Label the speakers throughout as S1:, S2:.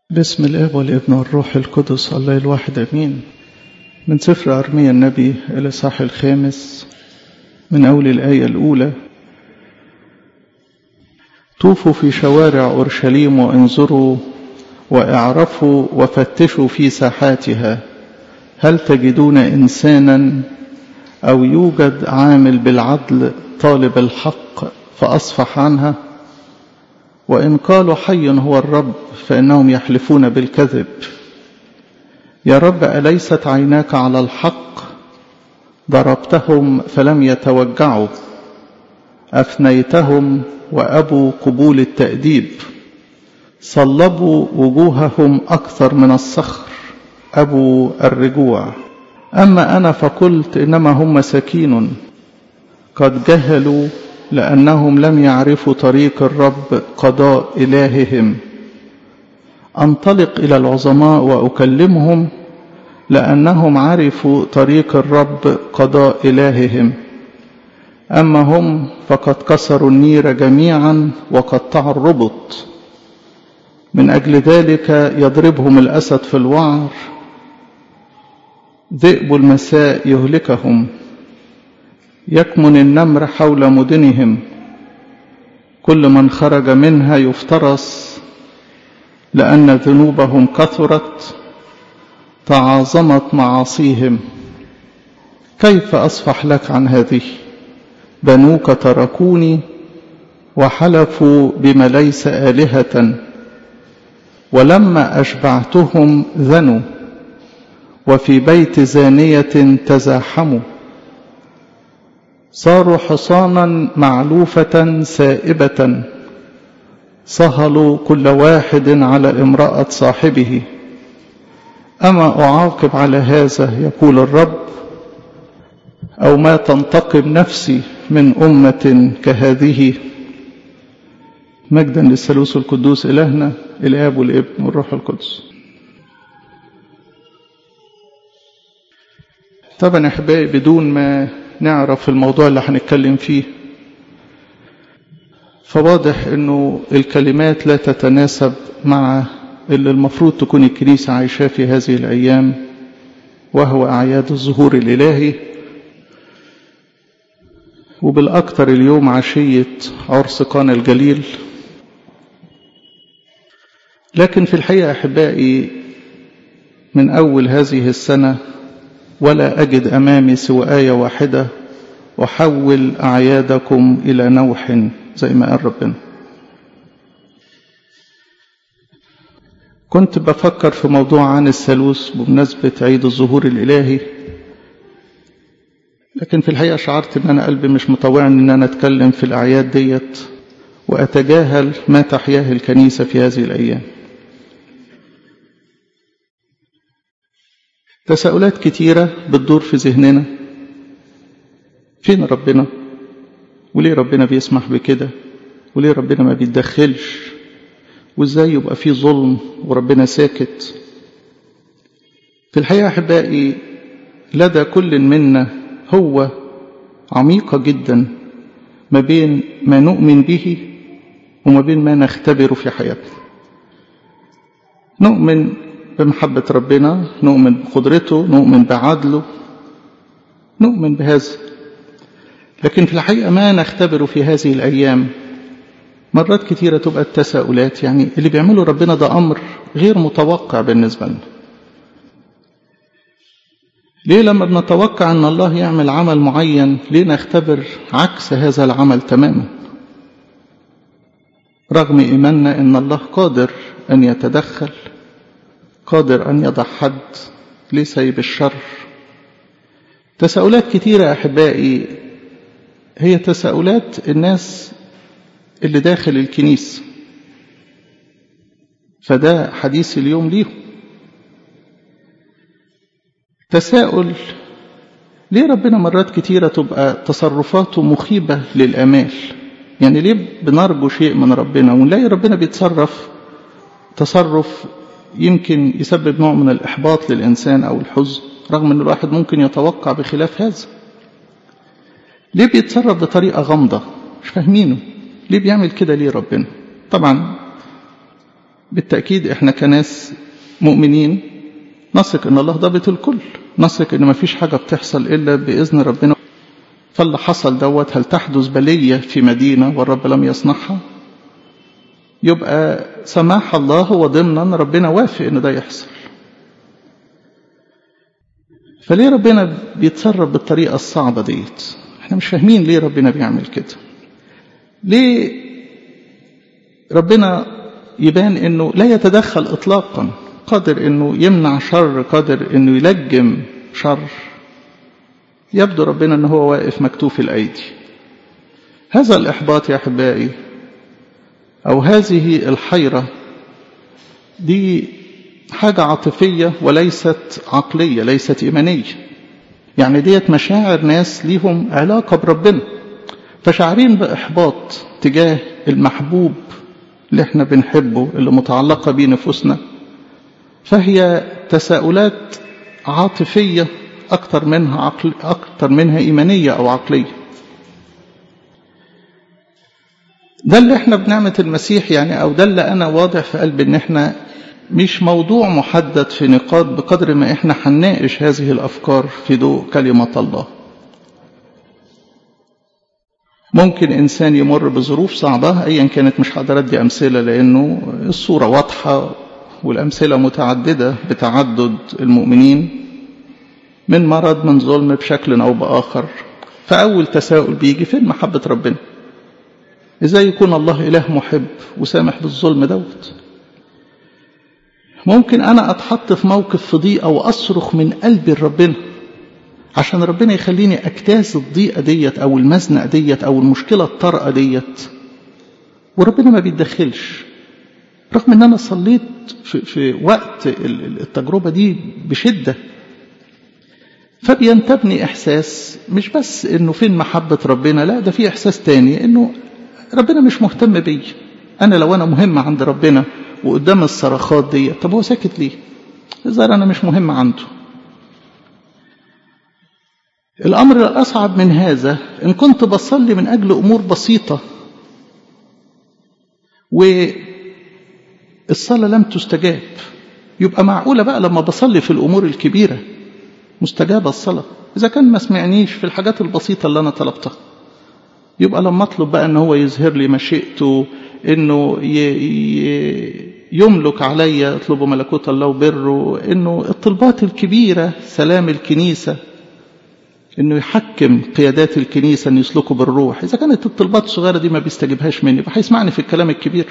S1: بسم الاب والابن والروح القدس الله الواحد امين من سفر ارميا النبي الاصحاح الخامس من اول الايه الاولى طوفوا في شوارع اورشليم وانظروا واعرفوا وفتشوا في ساحاتها هل تجدون انسانا او يوجد عامل بالعدل طالب الحق فاصفح عنها وإن قالوا حي هو الرب فإنهم يحلفون بالكذب يا رب أليست عيناك على الحق ضربتهم فلم يتوجعوا أفنيتهم وأبوا قبول التأديب صلبوا وجوههم أكثر من الصخر أبوا الرجوع أما أنا فقلت إنما هم مساكين قد جهلوا لأنهم لم يعرفوا طريق الرب قضاء إلههم أنطلق إلى العظماء وأكلمهم لأنهم عرفوا طريق الرب قضاء إلههم أما هم فقد كسروا النير جميعا وقطعوا الربط من أجل ذلك يضربهم الأسد في الوعر ذئب المساء يهلكهم يكمن النمر حول مدنهم كل من خرج منها يفترس لأن ذنوبهم كثرت تعاظمت معاصيهم كيف أصفح لك عن هذه بنوك تركوني وحلفوا بما ليس آلهة ولما أشبعتهم ذنوا وفي بيت زانية تزاحموا صاروا حصانا معلوفة سائبة صهلوا كل واحد على امرأة صاحبه أما أعاقب على هذا يقول الرب أو ما تنتقم نفسي من أمة كهذه مجدا للثالوث القدوس إلهنا الآب والابن والروح القدس طبعا أحبائي بدون ما نعرف الموضوع اللي هنتكلم فيه فواضح انه الكلمات لا تتناسب مع اللي المفروض تكون الكنيسة عايشاه في هذه الأيام وهو أعياد الظهور الإلهي وبالأكثر اليوم عشية عرس قانا الجليل لكن في الحقيقة أحبائي من أول هذه السنة ولا أجد أمامي سوى آية واحدة أحول أعيادكم إلى نوح زي ما قال ربنا كنت بفكر في موضوع عن الثالوث بمناسبة عيد الظهور الإلهي لكن في الحقيقة شعرت أن أنا قلبي مش مطوعني أن أنا أتكلم في الأعياد ديت وأتجاهل ما تحياه الكنيسة في هذه الأيام تساؤلات كتيرة بتدور في ذهننا فين ربنا وليه ربنا بيسمح بكده وليه ربنا ما بيتدخلش وازاي يبقى في ظلم وربنا ساكت في الحقيقة أحبائي لدى كل منا هو عميقة جدا ما بين ما نؤمن به وما بين ما نختبره في حياتنا نؤمن بمحبة ربنا نؤمن بقدرته نؤمن بعدله نؤمن بهذا لكن في الحقيقة ما نختبره في هذه الأيام مرات كثيرة تبقى التساؤلات يعني اللي بيعمله ربنا ده أمر غير متوقع بالنسبة لنا ليه لما بنتوقع أن الله يعمل عمل معين ليه نختبر عكس هذا العمل تماما رغم إيماننا أن الله قادر أن يتدخل قادر أن يضع حد ليه سايب الشر تساؤلات كتيرة أحبائي هي تساؤلات الناس اللي داخل الكنيسة فده حديث اليوم ليهم تساؤل ليه ربنا مرات كتيرة تبقى تصرفاته مخيبة للأمال يعني ليه بنرجو شيء من ربنا ونلاقي ربنا بيتصرف تصرف يمكن يسبب نوع من الإحباط للإنسان أو الحزن رغم أن الواحد ممكن يتوقع بخلاف هذا ليه بيتصرف بطريقة غامضة مش فاهمينه ليه بيعمل كده ليه ربنا طبعا بالتأكيد احنا كناس مؤمنين نثق ان الله ضابط الكل نثق ان مفيش حاجة بتحصل الا بإذن ربنا فاللي حصل دوت هل تحدث بلية في مدينة والرب لم يصنعها يبقى سماح الله هو ضمنا ربنا وافق ان ده يحصل فليه ربنا بيتصرف بالطريقة الصعبة ديت احنا مش فاهمين ليه ربنا بيعمل كده ليه ربنا يبان انه لا يتدخل اطلاقا قادر انه يمنع شر قادر انه يلجم شر يبدو ربنا ان هو واقف مكتوف الايدي هذا الاحباط يا احبائي او هذه الحيره دي حاجه عاطفيه وليست عقليه ليست ايمانيه يعني ديت مشاعر ناس ليهم علاقه بربنا فشعرين باحباط تجاه المحبوب اللي احنا بنحبه اللي متعلقه بيه نفوسنا فهي تساؤلات عاطفيه اكتر منها عقل اكتر منها ايمانيه او عقليه ده اللي احنا بنعمه المسيح يعني او ده اللي انا واضح في قلبي ان احنا مش موضوع محدد في نقاط بقدر ما احنا هنناقش هذه الافكار في ضوء كلمه الله ممكن انسان يمر بظروف صعبه ايا كانت مش هقدر ادي امثله لانه الصوره واضحه والامثله متعدده بتعدد المؤمنين من مرض من ظلم بشكل او باخر فاول تساؤل بيجي فين محبه ربنا ازاي يكون الله اله محب وسامح بالظلم دوت ممكن انا اتحط في موقف في ضيقه واصرخ من قلبي لربنا عشان ربنا يخليني اجتاز الضيقه ديت او المزنق ديت او المشكله الطارئه ديت وربنا ما بيتدخلش رغم ان انا صليت في, في وقت التجربه دي بشده فبينتابني احساس مش بس انه فين محبه ربنا لا ده في احساس تاني انه ربنا مش مهتم بيا انا لو انا مهم عند ربنا وقدام الصرخات دي طب هو ساكت ليه الظاهر انا مش مهم عنده الامر الاصعب من هذا ان كنت بصلي من اجل امور بسيطه والصلاه لم تستجاب يبقى معقوله بقى لما بصلي في الامور الكبيره مستجابه الصلاه اذا كان ما سمعنيش في الحاجات البسيطه اللي انا طلبتها يبقى لما اطلب بقى ان هو يظهر لي مشيئته انه يملك علي اطلبوا ملكوت الله وبره انه الطلبات الكبيره سلام الكنيسه انه يحكم قيادات الكنيسه ان يسلكوا بالروح اذا كانت الطلبات الصغيره دي ما بيستجيبهاش مني يبقى هيسمعني في الكلام الكبير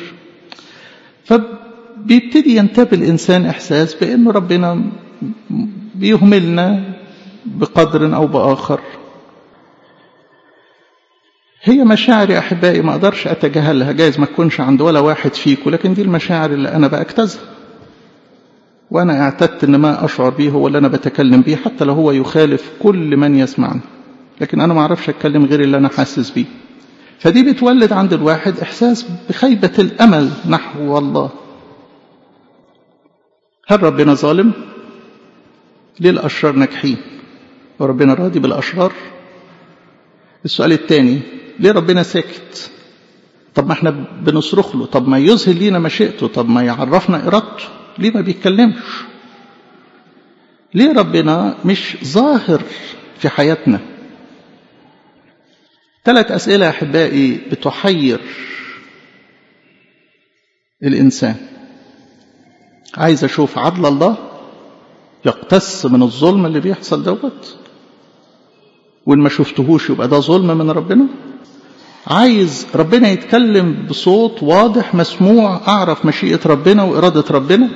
S1: فبيبتدي ينتاب الانسان احساس بانه ربنا بيهملنا بقدر او باخر هي مشاعر يا احبائي ما اقدرش اتجاهلها جايز ما تكونش عند ولا واحد فيكم لكن دي المشاعر اللي انا باجتازها وانا اعتدت ان ما اشعر به هو اللي انا بتكلم به حتى لو هو يخالف كل من يسمعني لكن انا ما اعرفش اتكلم غير اللي انا حاسس بيه فدي بتولد عند الواحد احساس بخيبه الامل نحو الله هل ربنا ظالم ليه الاشرار ناجحين وربنا راضي بالاشرار السؤال الثاني ليه ربنا ساكت طب ما احنا بنصرخ له طب ما يظهر لينا مشيئته طب ما يعرفنا ارادته ليه ما بيتكلمش ليه ربنا مش ظاهر في حياتنا ثلاث اسئله يا احبائي بتحير الانسان عايز اشوف عدل الله يقتص من الظلم اللي بيحصل دوت وان ما شفتهوش يبقى ده ظلم من ربنا عايز ربنا يتكلم بصوت واضح مسموع اعرف مشيئه ربنا واراده ربنا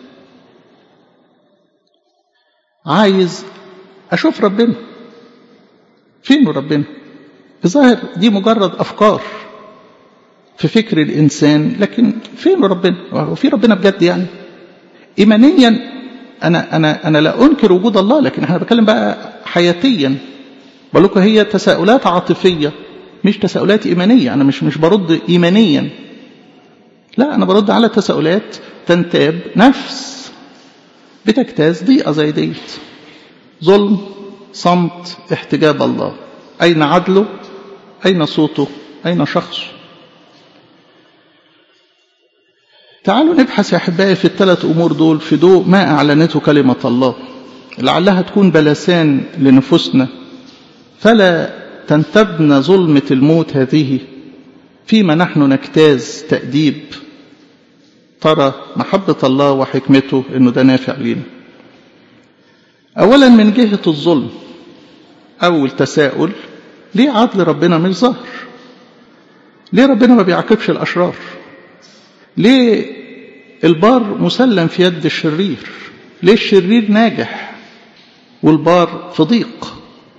S1: عايز اشوف ربنا فين ربنا الظاهر دي مجرد افكار في فكر الانسان لكن فين ربنا هو في ربنا بجد يعني ايمانيا انا انا انا لا انكر وجود الله لكن احنا بتكلم بقى حياتيا بقول لكم هي تساؤلات عاطفيه مش تساؤلات ايمانيه انا مش مش برد ايمانيا لا انا برد على تساؤلات تنتاب نفس بتجتاز ضيقه زي ديت ظلم صمت احتجاب الله اين عدله اين صوته اين شخصه تعالوا نبحث يا أحبائي في الثلاث أمور دول في ضوء ما أعلنته كلمة الله لعلها تكون بلسان لنفوسنا فلا تنتبنا ظلمة الموت هذه فيما نحن نجتاز تأديب ترى محبة الله وحكمته أنه ده نافع لنا أولا من جهة الظلم أول تساؤل ليه عدل ربنا مش ظاهر ليه ربنا ما بيعاقبش الأشرار ليه البار مسلم في يد الشرير ليه الشرير ناجح والبار في ضيق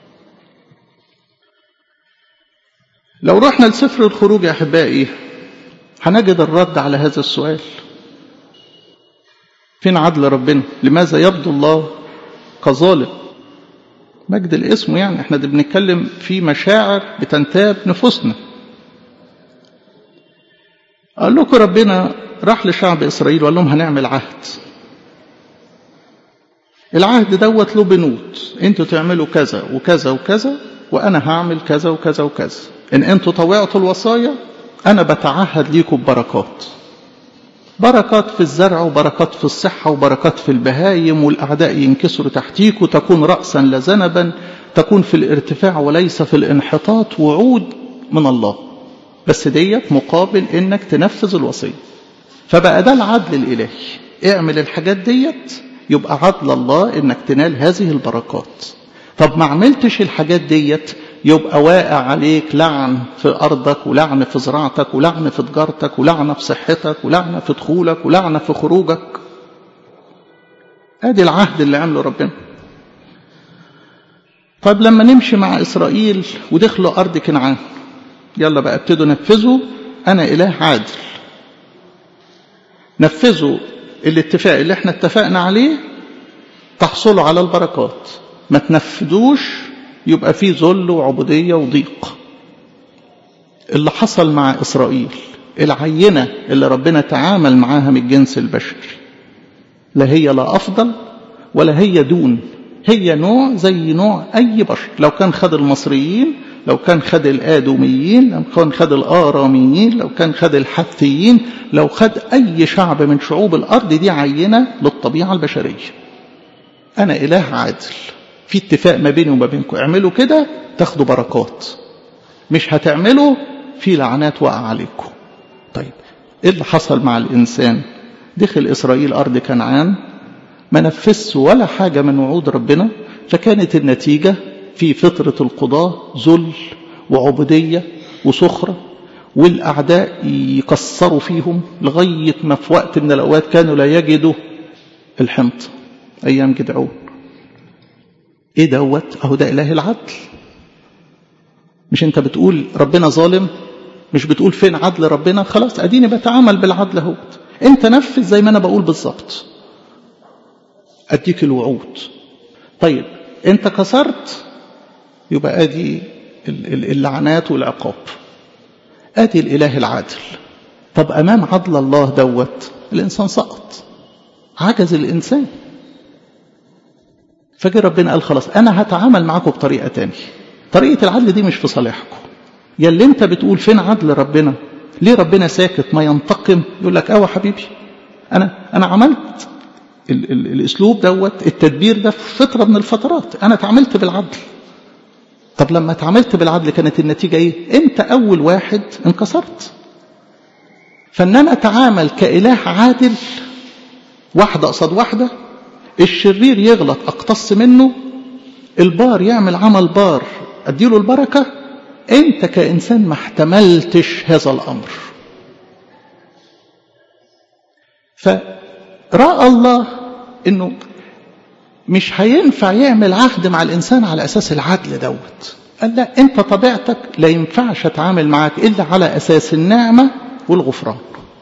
S1: لو رحنا لسفر الخروج يا أحبائي هنجد الرد على هذا السؤال فين عدل ربنا لماذا يبدو الله كظالم مجد الاسم يعني احنا دي بنتكلم في مشاعر بتنتاب نفوسنا قال لكم ربنا راح لشعب إسرائيل وقال لهم هنعمل عهد العهد دوت له بنود انتوا تعملوا كذا وكذا وكذا وانا هعمل كذا وكذا وكذا ان انتوا طوعتوا الوصايا انا بتعهد ليكم ببركات بركات في الزرع وبركات في الصحة وبركات في البهايم والأعداء ينكسروا تحتيك وتكون رأسا لذنبا تكون في الارتفاع وليس في الانحطاط وعود من الله بس ديت مقابل انك تنفذ الوصية فبقى ده العدل الإلهي اعمل الحاجات ديت يبقى عدل الله انك تنال هذه البركات طب ما عملتش الحاجات ديت يبقى واقع عليك لعن في أرضك ولعن في زراعتك ولعن في تجارتك ولعنة في صحتك ولعنة في دخولك ولعنة في خروجك ادي العهد اللي عمله ربنا طيب لما نمشي مع إسرائيل ودخلوا أرض كنعان يلا بقى ابتدوا نفذوا أنا إله عادل نفذوا الاتفاق اللي احنا اتفقنا عليه تحصلوا على البركات ما تنفذوش يبقى في ذل وعبودية وضيق اللي حصل مع إسرائيل العينة اللي ربنا تعامل معاها من الجنس البشري لا هي لا أفضل ولا هي دون هي نوع زي نوع أي بشر لو كان خد المصريين لو كان خد الآدوميين لو كان خد الآراميين لو كان خد الحثيين لو خد أي شعب من شعوب الأرض دي عينة للطبيعة البشرية أنا إله عادل في اتفاق ما بيني وما بينكم اعملوا كده تاخدوا بركات مش هتعملوا في لعنات وقع عليكم طيب ايه اللي حصل مع الانسان دخل اسرائيل ارض كنعان ما نفذش ولا حاجه من وعود ربنا فكانت النتيجه في فتره القضاه ذل وعبوديه وسخره والاعداء يكسروا فيهم لغايه ما في وقت من الاوقات كانوا لا يجدوا الحنطه ايام جدعون ايه دوت اهو ده اله العدل مش انت بتقول ربنا ظالم مش بتقول فين عدل ربنا خلاص اديني بتعامل بالعدل اهوت انت نفذ زي ما انا بقول بالظبط اديك الوعود طيب انت كسرت يبقى ادي اللعنات والعقاب ادي الاله العادل طب امام عدل الله دوت الانسان سقط عجز الانسان فجي ربنا قال خلاص انا هتعامل معاكم بطريقه تانية طريقه العدل دي مش في صالحكم يا اللي انت بتقول فين عدل ربنا ليه ربنا ساكت ما ينتقم يقول لك ايوه حبيبي انا انا عملت ال ال الاسلوب دوت التدبير ده في فتره من الفترات انا اتعاملت بالعدل طب لما اتعاملت بالعدل كانت النتيجه ايه انت اول واحد انكسرت فان انا اتعامل كاله عادل واحده قصاد واحده الشرير يغلط اقتص منه البار يعمل عمل بار اديله البركه انت كانسان ما احتملتش هذا الامر فراى الله انه مش هينفع يعمل عهد مع الانسان على اساس العدل دوت قال لا انت طبيعتك لا ينفعش اتعامل معاك الا على اساس النعمه والغفران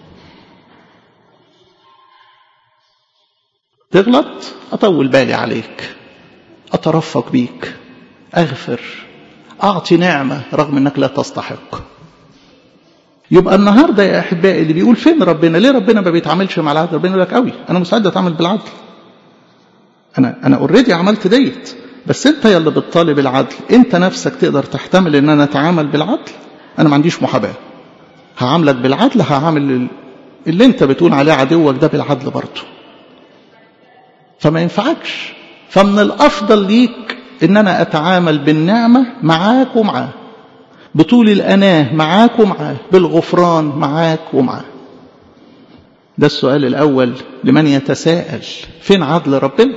S1: تغلط أطول بالي عليك أترفق بيك أغفر أعطي نعمة رغم أنك لا تستحق يبقى النهاردة يا أحبائي اللي بيقول فين ربنا ليه ربنا ما بيتعاملش مع العدل ربنا يقول لك قوي أنا مستعد أتعامل بالعدل أنا أنا أوريدي عملت ديت بس أنت يا اللي بتطالب العدل أنت نفسك تقدر تحتمل أن أنا أتعامل بالعدل أنا ما عنديش محاباة هعاملك بالعدل هعامل اللي انت بتقول عليه عدوك ده بالعدل برضه فما ينفعكش فمن الافضل ليك ان انا اتعامل بالنعمه معاك ومعاه بطول الاناه معاك ومعاه بالغفران معاك ومعاه ده السؤال الاول لمن يتساءل فين عدل ربنا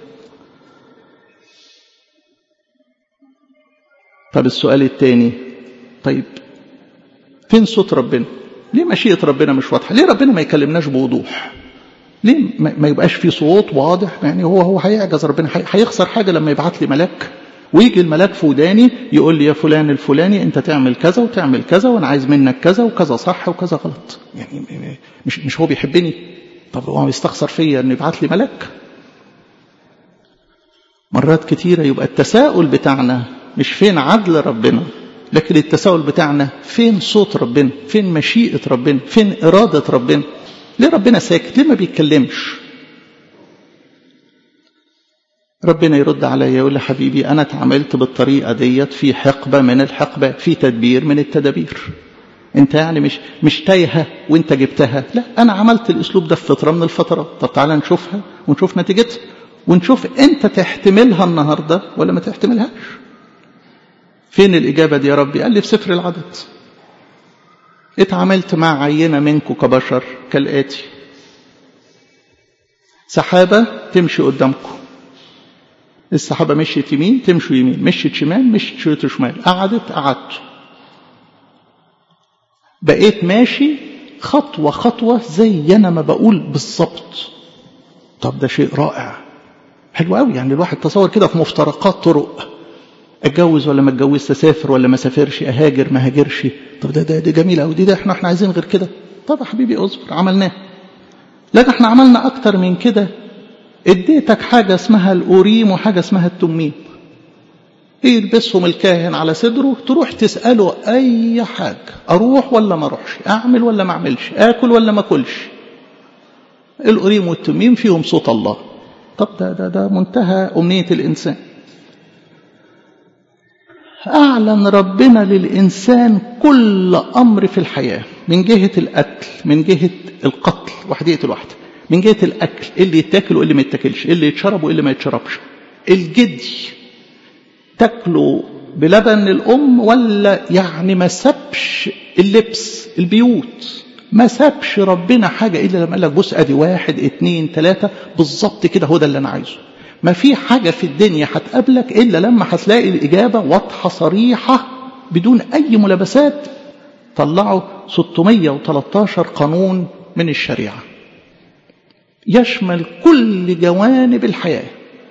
S1: طب السؤال الثاني طيب فين صوت ربنا ليه مشيئة ربنا مش واضحة ليه ربنا ما يكلمناش بوضوح ليه ما يبقاش في صوت واضح يعني هو هو هيعجز ربنا هيخسر حاجة لما يبعت لي ملاك ويجي الملاك في وداني يقول لي يا فلان الفلاني انت تعمل كذا وتعمل كذا وانا عايز منك كذا وكذا صح وكذا غلط يعني مش مش هو بيحبني طب هو يستخسر فيا انه يبعت لي ملاك مرات كتيرة يبقى التساؤل بتاعنا مش فين عدل ربنا لكن التساؤل بتاعنا فين صوت ربنا فين مشيئة ربنا فين إرادة ربنا ليه ربنا ساكت ليه ما بيتكلمش ربنا يرد عليا يقول لي حبيبي أنا اتعاملت بالطريقة ديت في حقبة من الحقبة في تدبير من التدابير انت يعني مش مش تايهة وانت جبتها لا انا عملت الاسلوب ده في فترة من الفترات طب تعالى نشوفها ونشوف نتيجتها ونشوف انت تحتملها النهاردة ولا ما تحتملهاش فين الإجابة دي يا ربي قال لي في سفر العدد اتعاملت مع عينة منكم كبشر كالآتي سحابة تمشي قدامكم السحابة مشيت يمين تمشوا يمين مشيت شمال مشيت شمال قعدت قعدت بقيت ماشي خطوة خطوة زي أنا ما بقول بالظبط طب ده شيء رائع حلو قوي يعني الواحد تصور كده في مفترقات طرق اتجوز ولا ما اتجوزش اسافر ولا ما سافرش اهاجر ما هاجرش طب ده ده, ده جميل قوي دي ده احنا احنا عايزين غير كده طب يا حبيبي اصبر عملناه لا احنا عملنا اكتر من كده اديتك حاجة اسمها الأوريم وحاجة اسمها التميم يلبسهم الكاهن على صدره تروح تسأله أي حاجة أروح ولا ما أروحش أعمل ولا ما أعملش آكل ولا ما أكلش الأوريم والتميم فيهم صوت الله طب ده, ده, ده منتهى أمنية الإنسان أعلن ربنا للإنسان كل أمر في الحياة من جهة القتل من جهة القتل واحد يقتل واحدة من جهة الأكل إيه اللي يتاكل وإيه اللي ما يتاكلش إيه اللي يتشرب وإيه اللي ما يتشربش الجدي تاكله بلبن الأم ولا يعني ما سابش اللبس البيوت ما سابش ربنا حاجة إلا لما قال لك بص أدي واحد اتنين تلاتة بالظبط كده هو ده اللي أنا عايزه ما في حاجة في الدنيا هتقابلك إلا لما هتلاقي الإجابة واضحة صريحة بدون أي ملابسات طلعوا 613 قانون من الشريعة يشمل كل جوانب الحياة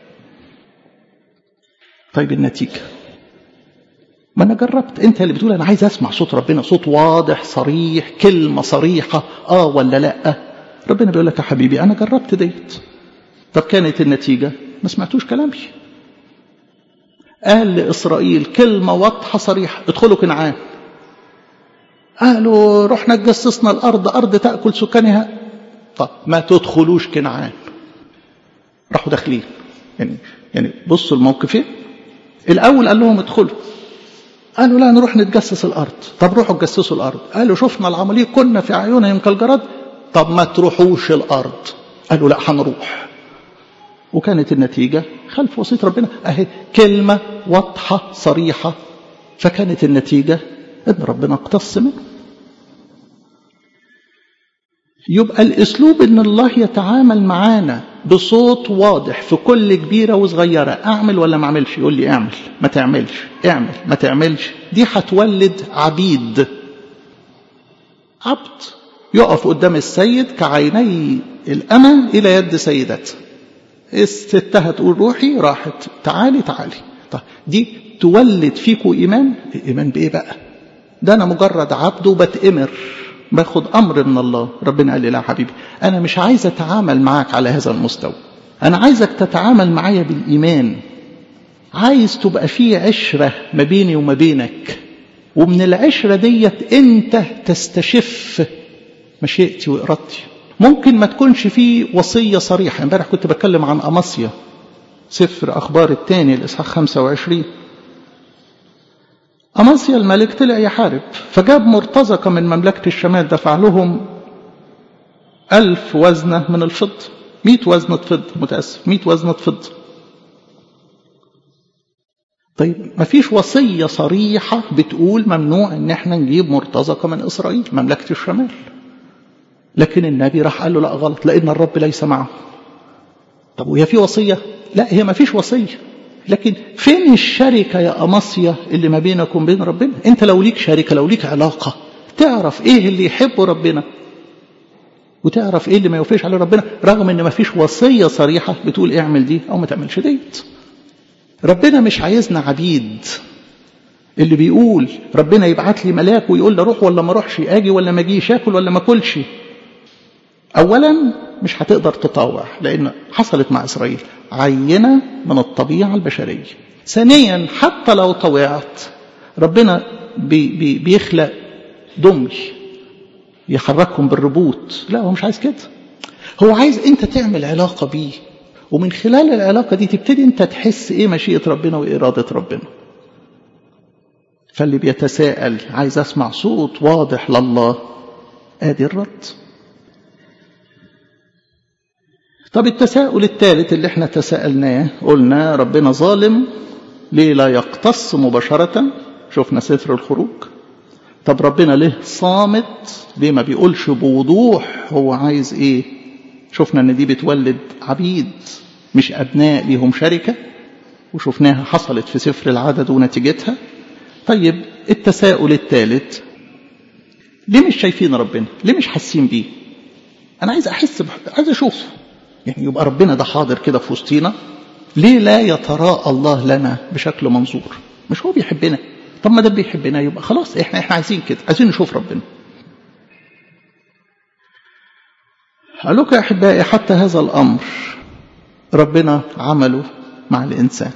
S1: طيب النتيجة ما أنا جربت أنت اللي بتقول أنا عايز أسمع صوت ربنا صوت واضح صريح كلمة صريحة آه ولا لأ ربنا بيقول لك يا حبيبي أنا جربت ديت طب كانت النتيجة ما سمعتوش كلامي قال لإسرائيل كلمة واضحة صريحة ادخلوا كنعان قالوا رحنا تجسسنا الأرض أرض تأكل سكانها طب ما تدخلوش كنعان راحوا داخلين يعني يعني بصوا الموقفين الأول قال لهم ادخلوا قالوا لا نروح نتجسس الأرض طب روحوا تجسسوا الأرض قالوا شفنا العملية كنا في عيونهم كالجراد طب ما تروحوش الأرض قالوا لا هنروح وكانت النتيجة خلف وصية ربنا أهي كلمة واضحة صريحة فكانت النتيجة إن ربنا اقتص منه يبقى الأسلوب إن الله يتعامل معانا بصوت واضح في كل كبيرة وصغيرة أعمل ولا ما أعملش يقول لي أعمل ما تعملش اعمل ما تعملش دي هتولد عبيد عبد يقف قدام السيد كعيني الأمة إلى يد سيدته الستها تقول روحي راحت تعالي تعالي طيب دي تولد فيكم إيمان إيمان بإيه بقى ده أنا مجرد عبد وبتأمر باخد أمر من الله ربنا قال لي لا حبيبي أنا مش عايز أتعامل معك على هذا المستوى أنا عايزك تتعامل معايا بالإيمان عايز تبقى في عشرة ما بيني وما بينك ومن العشرة ديت أنت تستشف مشيئتي وإرادتي ممكن ما تكونش في وصية صريحة امبارح كنت بتكلم عن أمصيا سفر أخبار الثاني الإصحاح 25 أمصيا الملك طلع يحارب فجاب مرتزقة من مملكة الشمال دفع لهم ألف وزنة من الفضة مئة وزنة فضة متأسف مئة وزنة فضة طيب ما فيش وصية صريحة بتقول ممنوع ان احنا نجيب مرتزقة من اسرائيل مملكة الشمال لكن النبي راح قال له لا غلط لان الرب ليس معه طب وهي في وصية لا هي ما فيش وصية لكن فين الشركة يا أمصية اللي ما بينك وبين ربنا انت لو ليك شركة لو ليك علاقة تعرف ايه اللي يحبه ربنا وتعرف ايه اللي ما يوفيش عليه ربنا رغم ان ما فيش وصية صريحة بتقول اعمل دي او ما تعملش ديت ربنا مش عايزنا عبيد اللي بيقول ربنا يبعت لي ملاك ويقول لي روح ولا ما اروحش اجي ولا ما اجيش اكل ولا ما اكلش اولا مش هتقدر تطاوع لان حصلت مع اسرائيل عينه من الطبيعه البشريه ثانيا حتى لو طوعت ربنا بي بي بيخلق دمي يحركهم بالربوط لا هو مش عايز كده هو عايز انت تعمل علاقه بيه ومن خلال العلاقة دي تبتدي انت تحس ايه مشيئة ربنا وإرادة ربنا فاللي بيتساءل عايز اسمع صوت واضح لله ادي الرد طب التساؤل الثالث اللي احنا تساءلناه قلنا ربنا ظالم ليه لا يقتص مباشرة شفنا سفر الخروج طب ربنا ليه صامت ليه ما بيقولش بوضوح هو عايز ايه شفنا ان دي بتولد عبيد مش ابناء ليهم شركه وشفناها حصلت في سفر العدد ونتيجتها طيب التساؤل الثالث ليه مش شايفين ربنا ليه مش حاسين بيه انا عايز احس بح... عايز اشوفه يعني يبقى ربنا ده حاضر كده في وسطينا ليه لا يتراءى الله لنا بشكل منظور مش هو بيحبنا طب ما ده بيحبنا يبقى خلاص احنا احنا عايزين كده عايزين نشوف ربنا قال لكم يا احبائي حتى هذا الامر ربنا عمله مع الانسان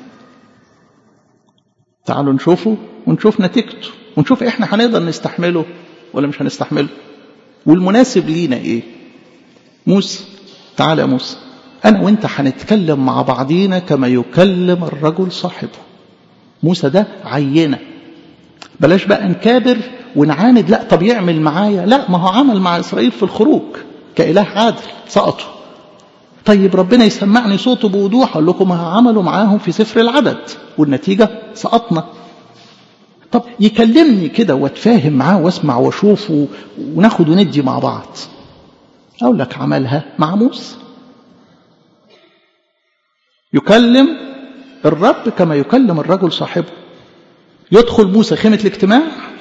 S1: تعالوا نشوفه ونشوف نتيجته ونشوف احنا هنقدر نستحمله ولا مش هنستحمله والمناسب لينا ايه موسى تعال يا موسى انا وانت هنتكلم مع بعضينا كما يكلم الرجل صاحبه موسى ده عينه بلاش بقى نكابر ونعاند لا طب يعمل معايا لا ما هو عمل مع اسرائيل في الخروج كإله عادل سقطوا طيب ربنا يسمعني صوته بوضوح اقول لكم عملوا معاهم في سفر العدد والنتيجه سقطنا طب يكلمني كده واتفاهم معاه واسمع واشوفه وناخد وندي مع بعض اقول لك عملها مع موسى يكلم الرب كما يكلم الرجل صاحبه يدخل موسى خيمه الاجتماع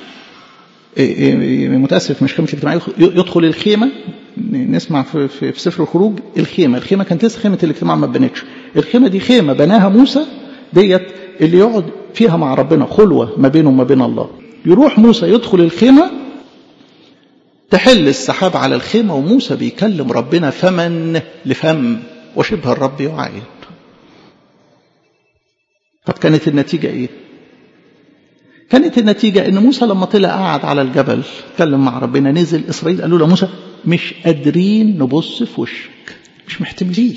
S1: متاسف مش خيمه الاجتماع يدخل الخيمه نسمع في, في, في سفر الخروج الخيمه الخيمه كانت لسه خيمه الاجتماع ما اتبنتش الخيمه دي خيمه بناها موسى ديت اللي يقعد فيها مع ربنا خلوه ما بينه وما بين الله يروح موسى يدخل الخيمه تحل السحاب على الخيمه وموسى بيكلم ربنا فما لفم وشبه الرب يعاين طب كانت النتيجه ايه كانت النتيجة أن موسى لما طلع قعد على الجبل اتكلم مع ربنا نزل إسرائيل قالوا له موسى مش قادرين نبص في وشك مش محتملين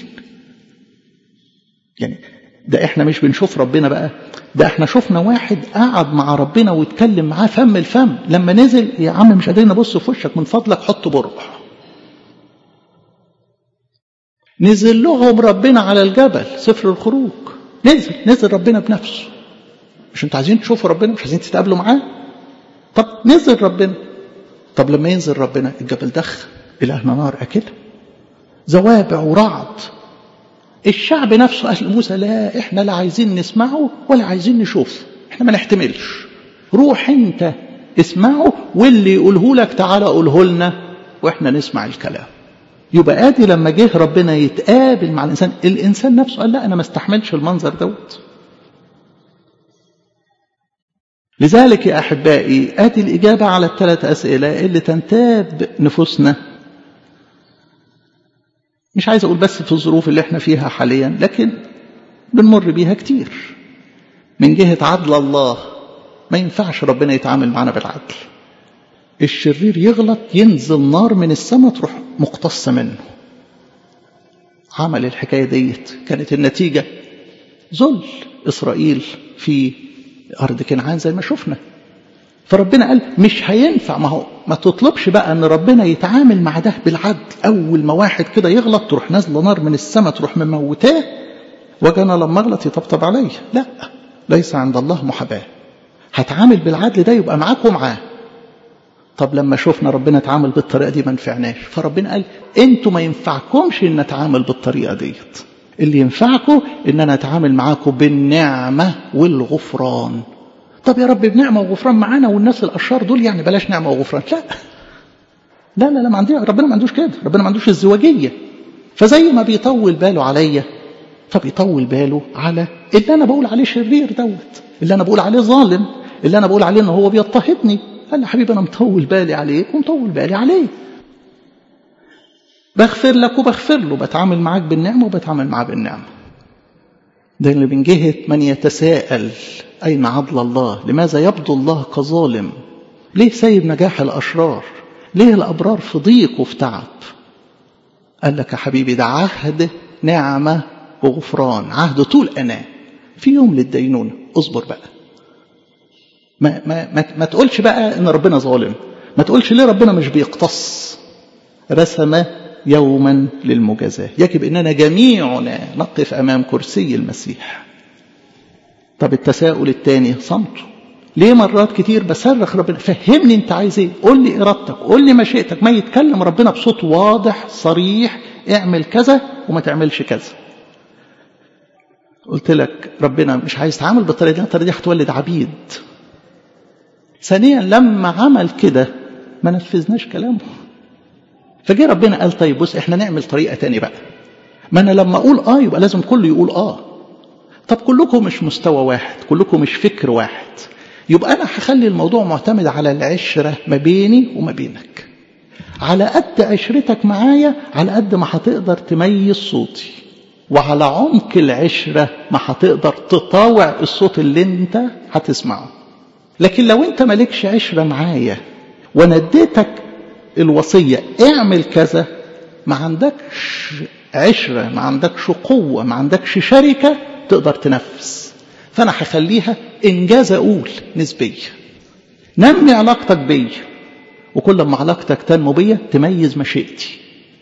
S1: يعني ده احنا مش بنشوف ربنا بقى ده احنا شفنا واحد قعد مع ربنا واتكلم معاه فم الفم لما نزل يا عم مش قادرين نبص في وشك من فضلك حط برق نزل لهم ربنا على الجبل سفر الخروج نزل نزل ربنا بنفسه مش انتوا عايزين تشوفوا ربنا مش عايزين تتقابلوا معاه طب نزل ربنا طب لما ينزل ربنا الجبل دخ إلهنا نار أكل زوابع ورعد الشعب نفسه قال موسى لا احنا لا عايزين نسمعه ولا عايزين نشوفه احنا ما نحتملش روح انت اسمعه واللي يقوله لك تعالى قوله لنا واحنا نسمع الكلام يبقى ادي لما جه ربنا يتقابل مع الانسان الانسان نفسه قال لا انا ما استحملش المنظر دوت لذلك يا احبائي اتي الاجابه على الثلاث اسئله اللي تنتاب نفوسنا مش عايز اقول بس في الظروف اللي احنا فيها حاليا لكن بنمر بيها كتير من جهه عدل الله ما ينفعش ربنا يتعامل معنا بالعدل الشرير يغلط ينزل نار من السماء تروح مقتصة منه عمل الحكاية ديت كانت النتيجة ذل إسرائيل في أرض كنعان زي ما شفنا فربنا قال مش هينفع ما هو ما تطلبش بقى ان ربنا يتعامل مع ده بالعدل اول ما واحد كده يغلط تروح نازله نار من السماء تروح مموتاه واجي انا لما اغلط يطبطب عليا لا ليس عند الله محاباه هتعامل بالعدل ده يبقى معاك ومعاه طب لما شفنا ربنا اتعامل بالطريقه دي ما نفعناش فربنا قال انتوا ما ينفعكمش ان اتعامل بالطريقه ديت اللي ينفعكم ان انا اتعامل معاكم بالنعمه والغفران طب يا رب بنعمه وغفران معانا والناس الاشرار دول يعني بلاش نعمه وغفران لا لا لا, لا ما عندي ربنا ما عندوش كده ربنا ما عندوش الزواجيه فزي ما بيطول باله عليا فبيطول باله على اللي انا بقول عليه شرير دوت اللي انا بقول عليه ظالم اللي انا بقول عليه ان هو بيضطهدني قال يا حبيبي انا مطول بالي عليك ومطول بالي عليه بغفر لك وبغفر له بتعامل معاك بالنعمه وبتعامل معاه بالنعمه ده اللي من جهه من يتساءل اين عدل الله لماذا يبدو الله كظالم ليه سايب نجاح الاشرار ليه الابرار في ضيق وفي تعب قال لك يا حبيبي ده عهد نعمه وغفران عهد طول أنا في يوم للدينونة اصبر بقى ما, ما, ما, ما تقولش بقى ان ربنا ظالم ما تقولش ليه ربنا مش بيقتص رسم يوما للمجازاة يجب اننا جميعنا نقف امام كرسي المسيح طب التساؤل الثاني صمته ليه مرات كتير بصرخ ربنا فهمني انت عايز ايه قول لي ارادتك قول لي مشيئتك ما يتكلم ربنا بصوت واضح صريح اعمل كذا وما تعملش كذا قلت لك ربنا مش عايز يتعامل بالطريقه دي الطريقه دي هتولد عبيد ثانيا لما عمل كده ما نفذناش كلامه فجه ربنا قال طيب بص احنا نعمل طريقه تاني بقى ما انا لما اقول اه يبقى لازم كله يقول اه طب كلكم مش مستوى واحد كلكم مش فكر واحد يبقى انا هخلي الموضوع معتمد على العشره ما بيني وما بينك على قد عشرتك معايا على قد ما هتقدر تميز صوتي وعلى عمق العشرة ما هتقدر تطاوع الصوت اللي انت هتسمعه لكن لو انت مالكش عشرة معايا وانا اديتك الوصية اعمل كذا ما عندكش عشرة ما عندكش قوة ما عندكش شركة تقدر تنفذ فانا هخليها انجاز اقول نسبية نمي علاقتك بيا وكل ما علاقتك تنمو بيا تميز مشيئتي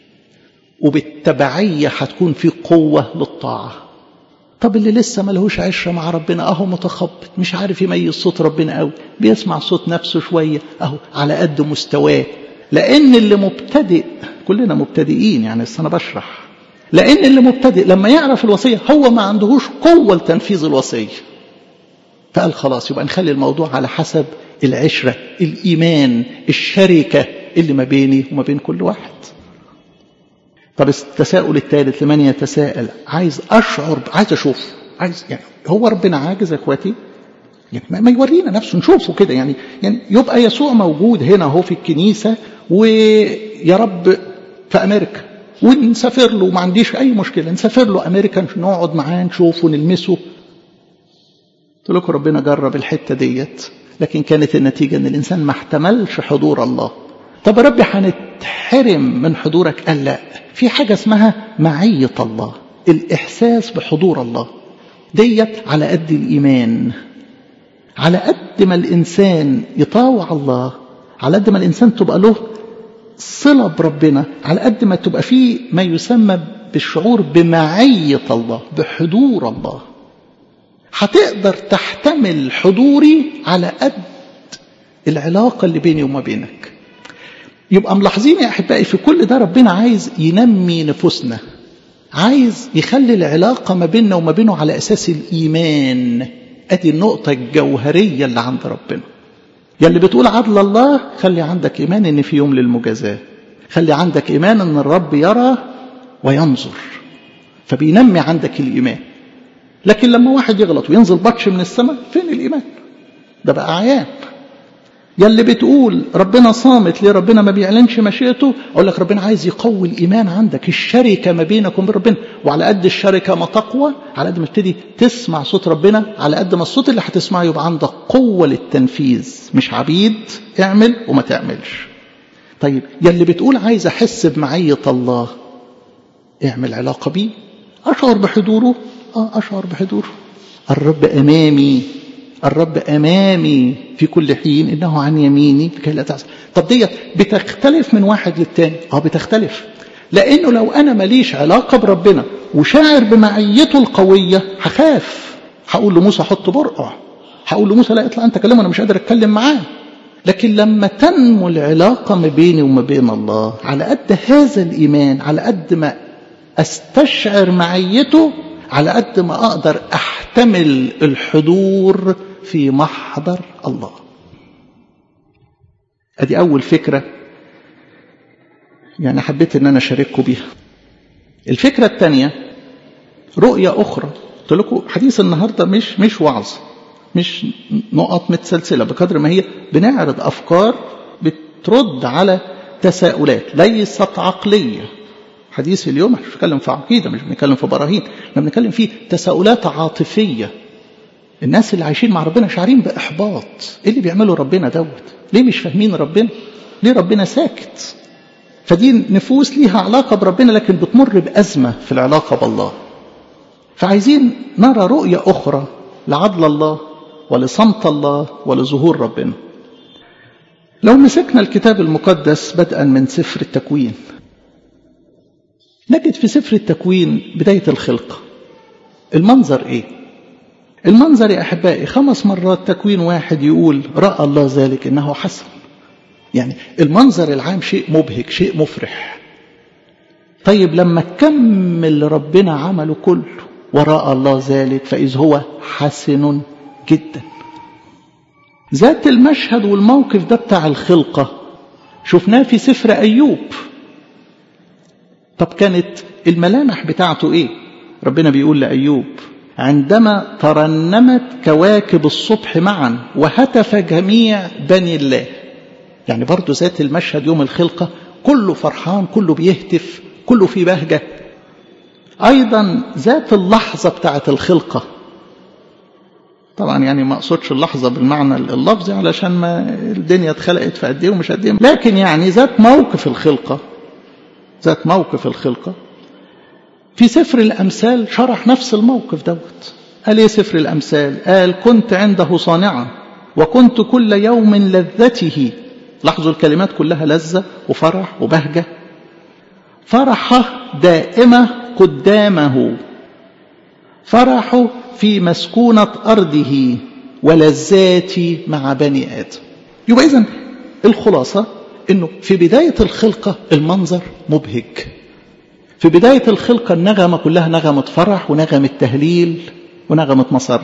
S1: وبالتبعية هتكون في قوة للطاعة طب اللي لسه ملهوش عشرة مع ربنا اهو متخبط مش عارف يميز صوت ربنا قوي بيسمع صوت نفسه شوية اهو على قد مستواه لان اللي مبتدئ كلنا مبتدئين يعني بس انا بشرح لان اللي مبتدئ لما يعرف الوصية هو ما عندهوش قوة لتنفيذ الوصية فقال خلاص يبقى نخلي الموضوع على حسب العشرة الإيمان الشركة اللي ما بيني وما بين كل واحد طب التساؤل الثالث لمن يتساءل عايز اشعر عايز اشوف عايز يعني هو ربنا عاجز يا اخواتي يعني ما يورينا نفسه نشوفه كده يعني يعني يبقى يسوع موجود هنا اهو في الكنيسه ويا رب في امريكا ونسافر له ما عنديش اي مشكله نسافر له امريكا نقعد معاه نشوفه نلمسه قلت لكم ربنا جرب الحته ديت لكن كانت النتيجه ان الانسان ما احتملش حضور الله طب يا ربي هنتحرم من حضورك قال لا في حاجة اسمها معية الله الإحساس بحضور الله ديت على قد الإيمان على قد ما الإنسان يطاوع الله على قد ما الإنسان تبقى له صلة بربنا على قد ما تبقى فيه ما يسمى بالشعور بمعية الله بحضور الله هتقدر تحتمل حضوري على قد العلاقة اللي بيني وما بينك يبقى ملاحظين يا احبائي في كل ده ربنا عايز ينمي نفوسنا عايز يخلي العلاقه ما بيننا وما بينه على اساس الايمان ادي النقطه الجوهريه اللي عند ربنا يا اللي بتقول عدل الله خلي عندك ايمان ان في يوم للمجازاه خلي عندك ايمان ان الرب يرى وينظر فبينمي عندك الايمان لكن لما واحد يغلط وينزل بطش من السماء فين الايمان ده بقى عيان يا اللي بتقول ربنا صامت ليه ربنا ما بيعلنش مشيئته اقول لك ربنا عايز يقوي الايمان عندك الشركه ما بينك وبين ربنا وعلى قد الشركه ما تقوى على قد ما تبتدي تسمع صوت ربنا على قد ما الصوت اللي هتسمعه يبقى عندك قوه للتنفيذ مش عبيد اعمل وما تعملش طيب يا اللي بتقول عايز احس بمعيه الله اعمل علاقه بيه اشعر بحضوره اه اشعر بحضوره الرب امامي الرب أمامي في كل حين إنه عن يميني لكي لا تحزن طب ديت بتختلف من واحد للتاني اه بتختلف لأنه لو أنا ماليش علاقة بربنا وشاعر بمعيته القوية هخاف هقول لموسى حط برقع هقول لموسى لا اطلع أنت كلمه أنا مش قادر أتكلم معاه لكن لما تنمو العلاقة ما بيني وما بين الله على قد هذا الإيمان على قد ما أستشعر معيته على قد ما أقدر أحتمل الحضور في محضر الله أدي أول فكرة يعني حبيت أن أنا أشارككم بيها الفكرة الثانية رؤية أخرى قلت لكم حديث النهاردة مش مش وعظ مش نقط متسلسلة بقدر ما هي بنعرض أفكار بترد على تساؤلات ليست عقلية حديث اليوم مش بنتكلم في عقيدة مش بنتكلم في براهين احنا بنتكلم في تساؤلات عاطفية الناس اللي عايشين مع ربنا شعرين بإحباط ايه اللي بيعمله ربنا دوت ليه مش فاهمين ربنا ليه ربنا ساكت فدي نفوس ليها علاقة بربنا لكن بتمر بأزمة في العلاقة بالله فعايزين نرى رؤية أخرى لعدل الله ولصمت الله ولظهور ربنا لو مسكنا الكتاب المقدس بدءا من سفر التكوين نجد في سفر التكوين بداية الخلقة المنظر ايه المنظر يا أحبائي خمس مرات تكوين واحد يقول رأى الله ذلك إنه حسن يعني المنظر العام شيء مبهج شيء مفرح طيب لما كمل ربنا عمله كله ورأى الله ذلك فإذ هو حسن جدا ذات المشهد والموقف ده بتاع الخلقة شفناه في سفر أيوب طب كانت الملامح بتاعته ايه ربنا بيقول لأيوب عندما ترنمت كواكب الصبح معا وهتف جميع بني الله يعني برضو ذات المشهد يوم الخلقة كله فرحان كله بيهتف كله في بهجة أيضا ذات اللحظة بتاعت الخلقة طبعا يعني ما اقصدش اللحظة بالمعنى اللفظي علشان ما الدنيا اتخلقت في قد ايه ومش قد ايه لكن يعني ذات موقف الخلقة ذات موقف الخلقة في سفر الأمثال شرح نفس الموقف دوت قال ايه سفر الأمثال قال كنت عنده صانعا وكنت كل يوم لذته لاحظوا الكلمات كلها لذة وفرح وبهجة فرحة دائمة قدامه فرحه في مسكونة أرضه ولذاتي مع بني آدم يبقى إذن الخلاصة أنه في بداية الخلقة المنظر مبهج في بداية الخلقة النغمة كلها نغمة فرح ونغمة تهليل ونغمة مصر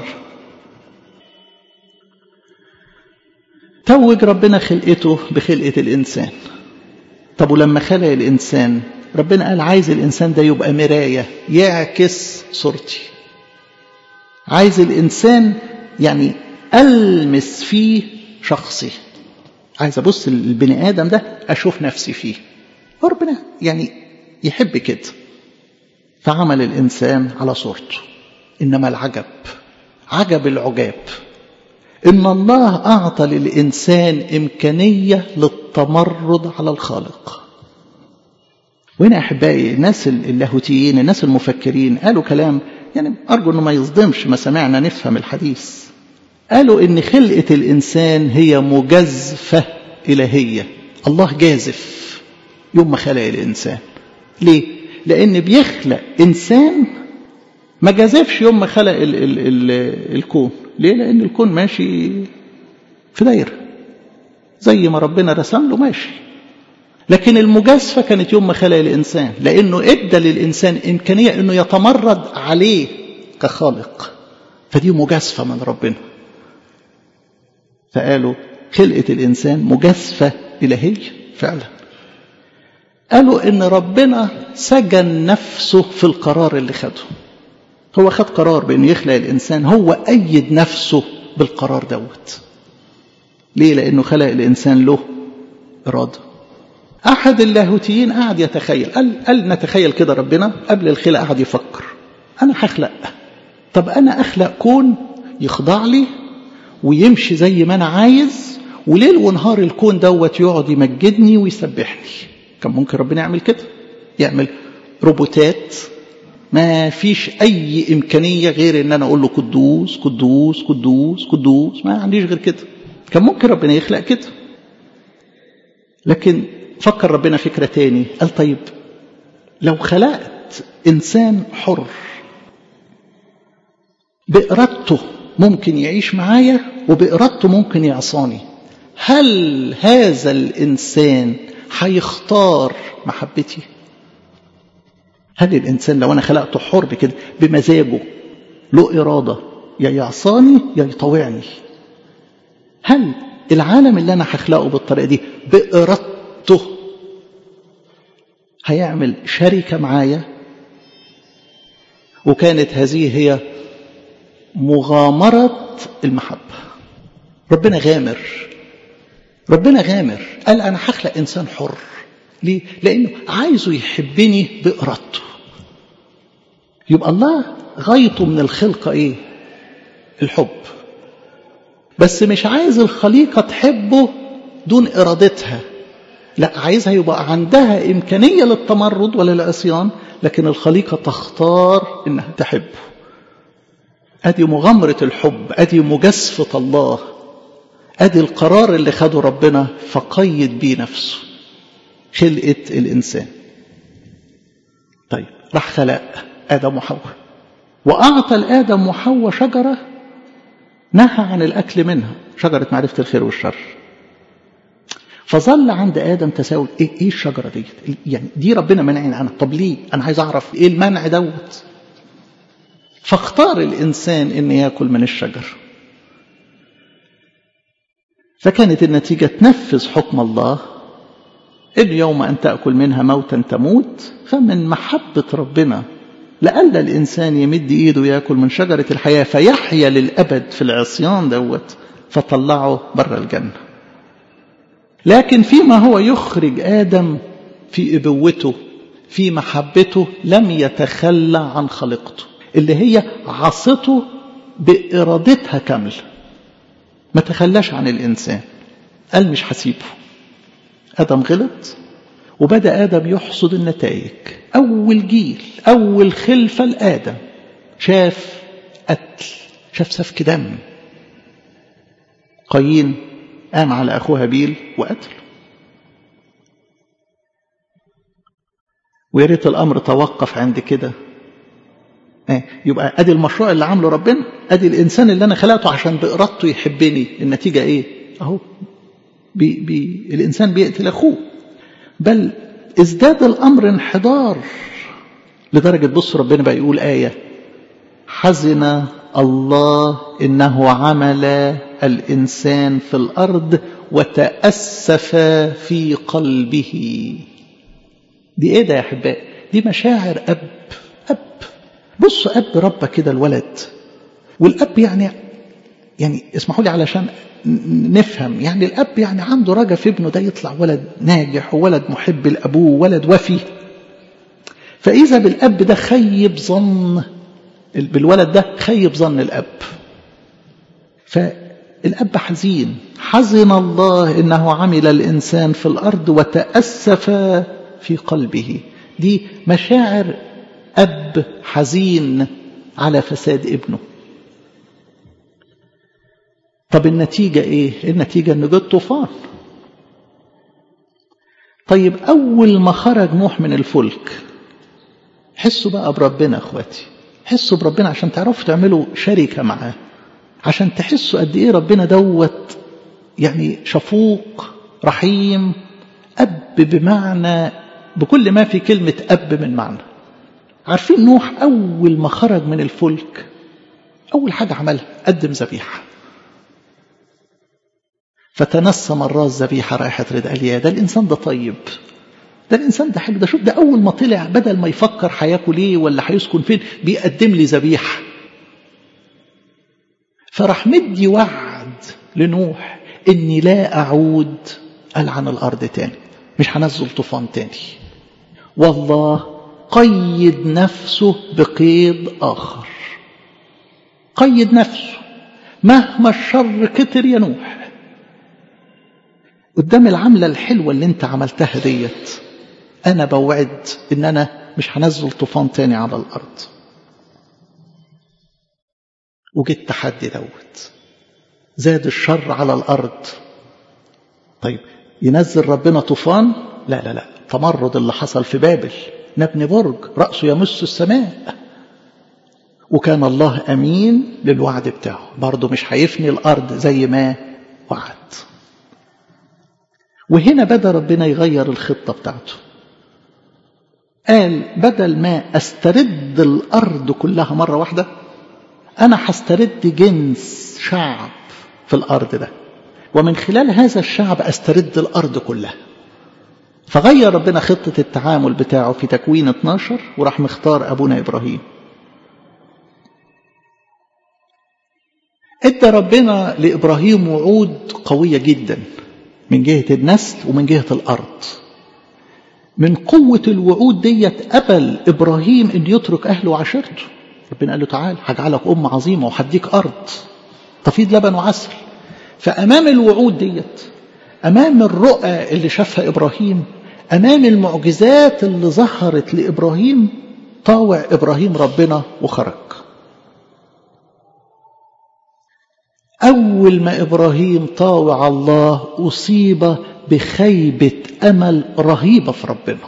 S1: توج ربنا خلقته بخلقة الإنسان طب ولما خلق الإنسان ربنا قال عايز الإنسان ده يبقى مراية يعكس صورتي عايز الإنسان يعني ألمس فيه شخصي عايز أبص البني آدم ده أشوف نفسي فيه ربنا يعني يحب كده فعمل الإنسان على صورته إنما العجب عجب العجاب إن الله أعطى للإنسان إمكانية للتمرد على الخالق وهنا أحبائي الناس اللاهوتيين الناس المفكرين قالوا كلام يعني أرجو أنه ما يصدمش ما سمعنا نفهم الحديث قالوا إن خلقة الإنسان هي مجازفة إلهية الله جازف يوم ما خلق الإنسان ليه؟ لأن بيخلق إنسان ما جازفش يوم ما خلق ال ال ال الكون ليه؟ لأن الكون ماشي في دايرة زي ما ربنا رسم له ماشي لكن المجازفة كانت يوم ما خلق الإنسان لأنه إدى للإنسان إمكانية أنه يتمرد عليه كخالق فدي مجازفة من ربنا فقالوا خلقة الإنسان مجازفة إلهية فعلا قالوا إن ربنا سجن نفسه في القرار اللي خده هو خد قرار بأنه يخلق الإنسان هو أيد نفسه بالقرار دوت ليه لأنه خلق الإنسان له إرادة أحد اللاهوتيين قاعد يتخيل قال, قال نتخيل كده ربنا قبل الخلق قاعد يفكر أنا هخلق طب أنا أخلق كون يخضع لي ويمشي زي ما أنا عايز وليل ونهار الكون دوت يقعد يمجدني ويسبحني كان ممكن ربنا يعمل كده يعمل روبوتات ما فيش أي إمكانية غير إن أنا أقول له قدوس قدوس قدوس قدوس ما عنديش غير كده كان ممكن ربنا يخلق كده لكن فكر ربنا فكرة تاني قال طيب لو خلقت إنسان حر بإرادته ممكن يعيش معايا وبإرادته ممكن يعصاني هل هذا الإنسان هيختار محبتي هل الإنسان لو أنا خلقته حر كده بمزاجه له إرادة يا يعصاني يا يطوعني هل العالم اللي أنا هخلقه بالطريقة دي بإرادته هيعمل شركة معايا وكانت هذه هي مغامرة المحبة ربنا غامر ربنا غامر قال أنا هخلق إنسان حر ليه؟ لأنه عايزه يحبني بإرادته يبقى الله غايته من الخلقة إيه؟ الحب بس مش عايز الخليقة تحبه دون إرادتها لا عايزها يبقى عندها إمكانية للتمرد ولا العصيان لكن الخليقة تختار إنها تحبه أدي مغامرة الحب أدي مجازفة الله أدي القرار اللي خده ربنا فقيد بيه نفسه خلقة الإنسان طيب راح خلق آدم وحواء وأعطى لآدم وحواء شجرة نهى عن الأكل منها شجرة معرفة الخير والشر فظل عند آدم تساؤل إيه, إيه الشجرة دي يعني دي ربنا منعني عنها طب ليه أنا عايز أعرف إيه المنع دوت فاختار الإنسان أن يأكل من الشجر فكانت النتيجة تنفذ حكم الله إن يوم أن تأكل منها موتا تموت فمن محبة ربنا لألا الإنسان يمد إيده يأكل من شجرة الحياة فيحيا للأبد في العصيان دوت فطلعه بره الجنة لكن فيما هو يخرج آدم في إبوته في محبته لم يتخلى عن خلقته اللي هي عصته بإرادتها كاملة ما تخلاش عن الإنسان قال مش هسيبه آدم غلط وبدأ آدم يحصد النتائج أول جيل أول خلفة لآدم شاف قتل شاف سفك دم قايين قام على أخوه هابيل وقتله ويا ريت الأمر توقف عند كده يبقى ادي المشروع اللي عامله ربنا ادي الانسان اللي انا خلقته عشان بارادته يحبني النتيجه ايه اهو بي بي الانسان بيقتل اخوه بل ازداد الامر انحدار لدرجه بص ربنا بقى يقول ايه حزن الله انه عمل الانسان في الارض وتاسف في قلبه دي ايه ده يا احبائي دي مشاعر اب اب بص اب ربى كده الولد والاب يعني يعني اسمحوا لي علشان نفهم يعني الاب يعني عنده رجا في ابنه ده يطلع ولد ناجح وولد محب لابوه ولد وفي فاذا بالاب ده خيب ظن بالولد ده خيب ظن الاب فالاب حزين حزن الله انه عمل الانسان في الارض وتاسف في قلبه دي مشاعر أب حزين على فساد ابنه طب النتيجة إيه؟ النتيجة إنه جه الطوفان طيب أول ما خرج نوح من الفلك حسوا بقى بربنا أخواتي حسوا بربنا عشان تعرفوا تعملوا شركة معاه عشان تحسوا قد إيه ربنا دوت يعني شفوق رحيم أب بمعنى بكل ما في كلمة أب من معنى عارفين نوح أول ما خرج من الفلك أول حاجة عملها قدم ذبيحة فتنسم الراس ذبيحة رائحة رد قال يا ده الإنسان ده طيب ده الإنسان ده حلو ده شوف ده أول ما طلع بدل ما يفكر هياكل إيه ولا هيسكن فين بيقدم لي ذبيحة فراح مدي وعد لنوح إني لا أعود ألعن الأرض تاني مش هنزل طوفان تاني والله قيد نفسه بقيد آخر قيد نفسه مهما الشر كتر يا نوح قدام العملة الحلوة اللي انت عملتها ديت انا بوعد ان انا مش هنزل طوفان تاني على الأرض وجه التحدي دوت زاد الشر على الأرض طيب ينزل ربنا طوفان لا لا لا التمرد اللي حصل في بابل نبني برج رأسه يمس السماء وكان الله أمين للوعد بتاعه برضه مش هيفني الأرض زي ما وعد وهنا بدأ ربنا يغير الخطة بتاعته قال بدل ما استرد الأرض كلها مرة واحدة أنا هسترد جنس شعب في الأرض ده ومن خلال هذا الشعب أسترد الأرض كلها فغير ربنا خطة التعامل بتاعه في تكوين 12 وراح مختار أبونا إبراهيم ادى ربنا لإبراهيم وعود قوية جدا من جهة النسل ومن جهة الأرض من قوة الوعود ديت قبل إبراهيم أن يترك أهله وعشيرته ربنا قال له تعال هجعلك أم عظيمة وهديك أرض تفيض لبن وعسل فأمام الوعود ديت أمام الرؤى اللي شافها إبراهيم أمام المعجزات اللي ظهرت لإبراهيم طاوع إبراهيم ربنا وخرج أول ما إبراهيم طاوع الله أصيب بخيبة أمل رهيبة في ربنا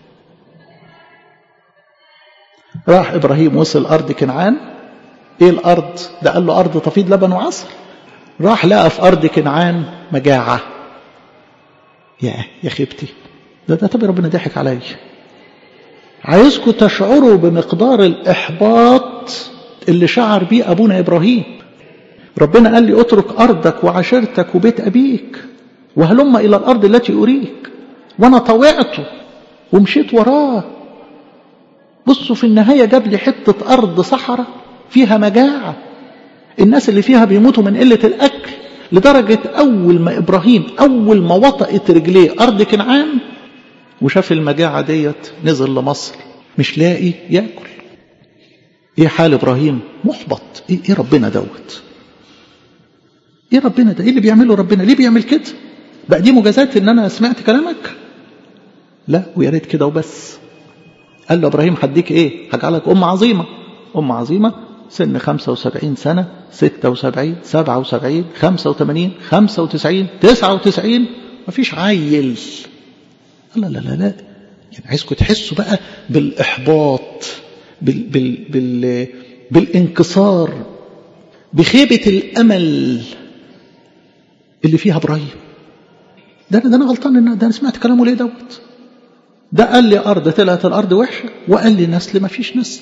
S1: راح إبراهيم وصل أرض كنعان إيه الأرض ده قال له أرض تفيض لبن وعسل راح لقى في أرض كنعان مجاعة يا يا خيبتي ده ده طب ربنا ضحك عليا عايزكم تشعروا بمقدار الإحباط اللي شعر بيه أبونا إبراهيم ربنا قال لي اترك أرضك وعشيرتك وبيت أبيك وهلم إلى الأرض التي أريك وأنا طوعته ومشيت وراه بصوا في النهاية جاب لي حتة أرض صحراء فيها مجاعة الناس اللي فيها بيموتوا من قلة الأكل لدرجة أول ما إبراهيم أول ما وطأت رجليه أرض كنعان وشاف المجاعة ديت نزل لمصر مش لاقي ياكل ايه حال ابراهيم محبط ايه, إيه ربنا دوت ايه ربنا ده ايه اللي بيعمله ربنا ليه بيعمل كده بقى دي مجازات ان انا سمعت كلامك لا ويا ريت كده وبس قال له ابراهيم هديك ايه هجعلك ام عظيمه ام عظيمه سن 75 سنه 76 77 85 95 99 مفيش عيل لا لا لا لا يعني عايزكم تحسوا بقى بالاحباط بال بال بال بالانكسار بخيبه الامل اللي فيها ابراهيم ده ده انا غلطان ان ده انا سمعت كلامه ليه دوت ده قال لي ارض طلعت الارض وحشه وقال لي نسل ما فيش نسل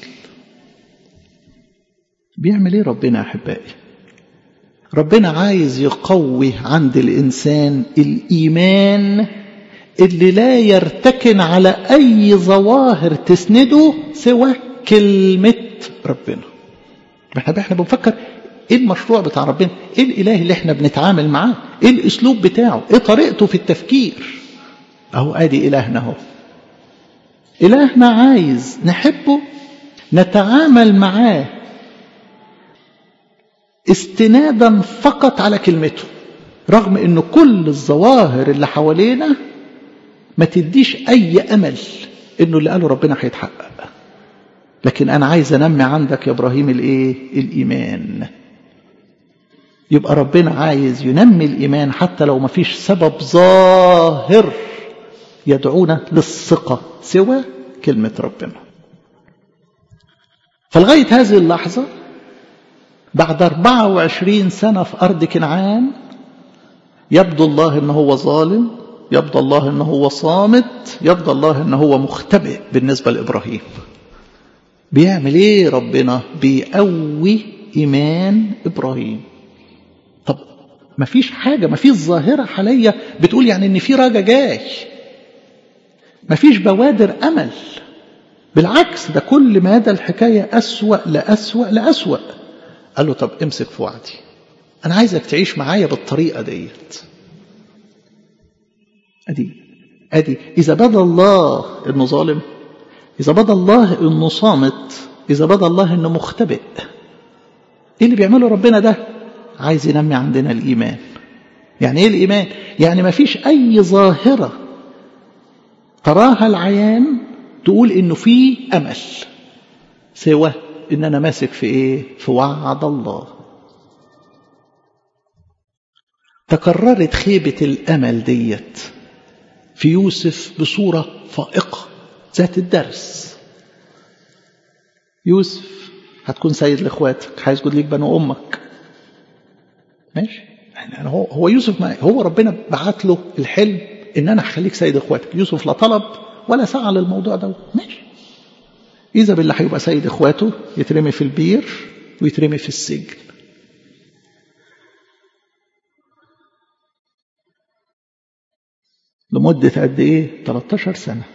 S1: بيعمل ايه ربنا يا احبائي ربنا عايز يقوي عند الانسان الايمان اللي لا يرتكن على اي ظواهر تسنده سوى كلمه ربنا احنا احنا بنفكر ايه المشروع بتاع ربنا ايه الاله اللي احنا بنتعامل معاه ايه الاسلوب بتاعه ايه طريقته في التفكير اهو ادي الهنا اهو الهنا عايز نحبه نتعامل معاه استنادا فقط على كلمته رغم ان كل الظواهر اللي حوالينا ما تديش اي امل انه اللي قاله ربنا هيتحقق لكن انا عايز انمي عندك يا ابراهيم الايه الايمان يبقى ربنا عايز ينمي الايمان حتى لو ما فيش سبب ظاهر يدعونا للثقه سوى كلمه ربنا فلغايه هذه اللحظه بعد 24 سنه في ارض كنعان يبدو الله ان هو ظالم يبدو الله ان هو صامت يبدو الله ان هو مختبئ بالنسبه لابراهيم بيعمل ايه ربنا بيقوي ايمان ابراهيم طب ما فيش حاجه ما فيش ظاهره حاليه بتقول يعني ان في راجع جاي ما فيش بوادر امل بالعكس ده كل ما ده الحكايه اسوا لاسوا لاسوا قال له طب امسك في وعدي انا عايزك تعيش معايا بالطريقه ديت ادي ادي اذا بدا الله انه ظالم إذا بدا الله إنه صامت إذا بدا الله إنه مختبئ إيه اللي بيعمله ربنا ده عايز ينمي عندنا الإيمان يعني إيه الإيمان يعني ما فيش أي ظاهرة تراها العيان تقول انه في امل سوى ان انا ماسك في ايه في وعد الله تكررت خيبة الامل ديت في يوسف بصورة فائقة ذات الدرس يوسف هتكون سيد لاخواتك هيسجد ليك بنو امك ماشي يعني هو هو يوسف ما هو ربنا بعت له الحلم ان انا هخليك سيد اخواتك يوسف لا طلب ولا سعى للموضوع ده ماشي اذا بالله هيبقى سيد اخواته يترمي في البير ويترمي في السجن لمدة قد ايه 13 سنة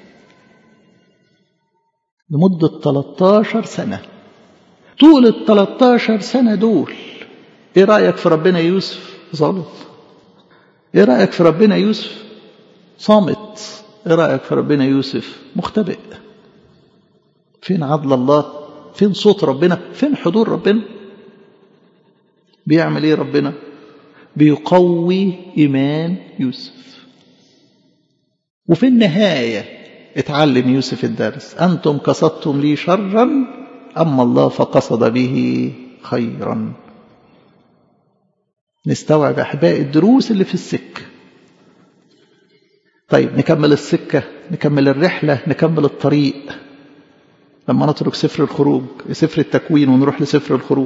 S1: لمدة 13 سنة طول ال 13 سنة دول ايه رأيك في ربنا يوسف ظالم ايه رأيك في ربنا يوسف صامت ايه رأيك في ربنا يوسف مختبئ فين عدل الله فين صوت ربنا فين حضور ربنا بيعمل ايه ربنا بيقوي ايمان يوسف وفي النهايه اتعلم يوسف الدرس انتم قصدتم لي شرا اما الله فقصد به خيرا نستوعب احبائي الدروس اللي في السكه طيب نكمل السكه نكمل الرحله نكمل الطريق لما نترك سفر الخروج سفر التكوين ونروح لسفر الخروج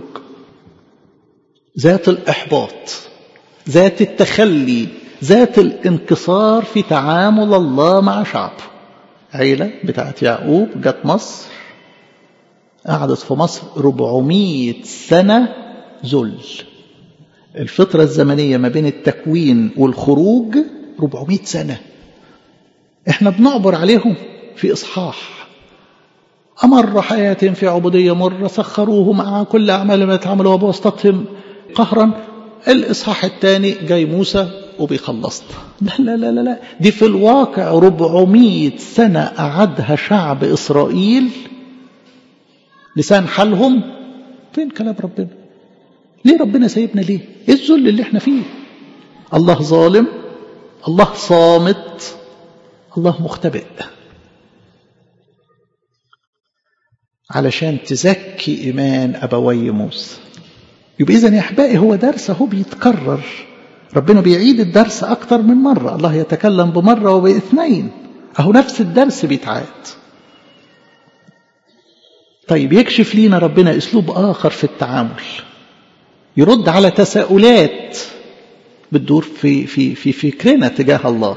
S1: ذات الإحباط ذات التخلي ذات الانكسار في تعامل الله مع شعبه عيلة بتاعت يعقوب جت مصر قعدت في مصر 400 سنة ذل الفترة الزمنية ما بين التكوين والخروج 400 سنة احنا بنعبر عليهم في إصحاح أمر حياة في عبودية مرة سخروه مع كل أعمال ما يتعاملوا بواسطتهم قهرا الإصحاح الثاني جاي موسى وبيخلصنا لا لا لا لا دي في الواقع 400 سنة قعدها شعب إسرائيل لسان حالهم فين كلام ربنا ليه ربنا سايبنا ليه ايه الذل اللي احنا فيه الله ظالم الله صامت الله مختبئ علشان تزكي إيمان أبوي موسى يبقى إذا يا أحبائي هو درس أهو بيتكرر ربنا بيعيد الدرس أكتر من مرة الله يتكلم بمرة وباثنين أهو نفس الدرس بيتعاد طيب يكشف لينا ربنا أسلوب آخر في التعامل يرد على تساؤلات بتدور في في في فكرنا تجاه الله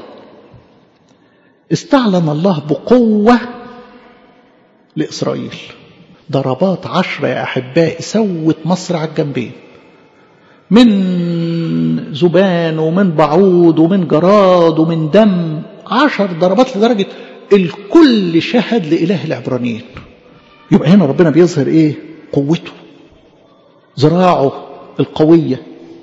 S1: استعلن الله بقوة لإسرائيل ضربات عشرة يا أحبائي سوت مصر على الجنبين من ذبان ومن بعوض ومن جراد ومن دم عشر ضربات لدرجة الكل شهد لإله العبرانيين يبقى هنا ربنا بيظهر إيه قوته ذراعه القوية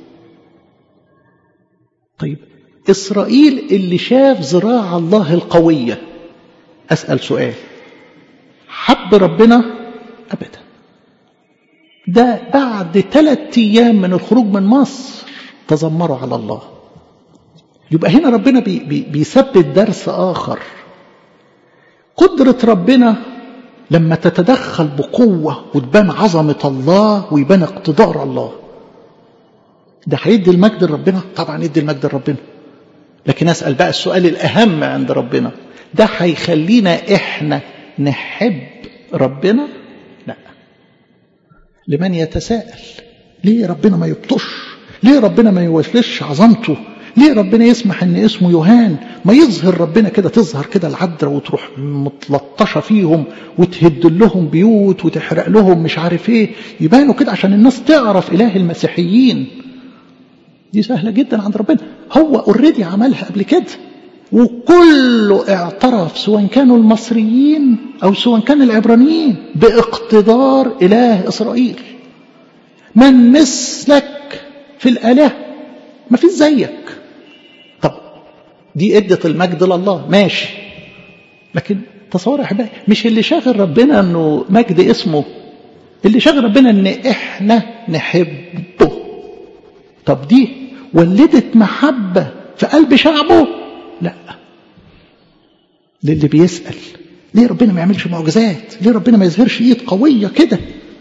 S1: طيب إسرائيل اللي شاف ذراع الله القوية أسأل سؤال حب ربنا أبدا ده بعد ثلاثة أيام من الخروج من مصر تذمروا على الله يبقى هنا ربنا بي بي بيثبت درس آخر قدرة ربنا لما تتدخل بقوة وتبان عظمة الله ويبان اقتدار الله ده هيدي المجد لربنا طبعا يدي المجد لربنا لكن أسأل بقى السؤال الأهم عند ربنا ده هيخلينا إحنا نحب ربنا لا لمن يتساءل ليه ربنا ما يبطش ليه ربنا ما يوفلش عظمته ليه ربنا يسمح ان اسمه يوهان ما يظهر ربنا كده تظهر كده العذراء وتروح متلطشه فيهم وتهد لهم بيوت وتحرق لهم مش عارف ايه يبانوا كده عشان الناس تعرف اله المسيحيين دي سهله جدا عند ربنا هو اوريدي عملها قبل كده وكله اعترف سواء كانوا المصريين او سواء كان العبرانيين باقتدار اله اسرائيل من مثلك في الاله ما فيش زيك طب دي ادت المجد لله ماشي لكن تصور يا احبائي مش اللي شاغل ربنا انه مجد اسمه اللي شاغل ربنا ان احنا نحبه طب دي ولدت محبه في قلب شعبه لا للي بيسأل ليه ربنا ما يعملش معجزات ليه ربنا ما يظهرش ايد قوية كده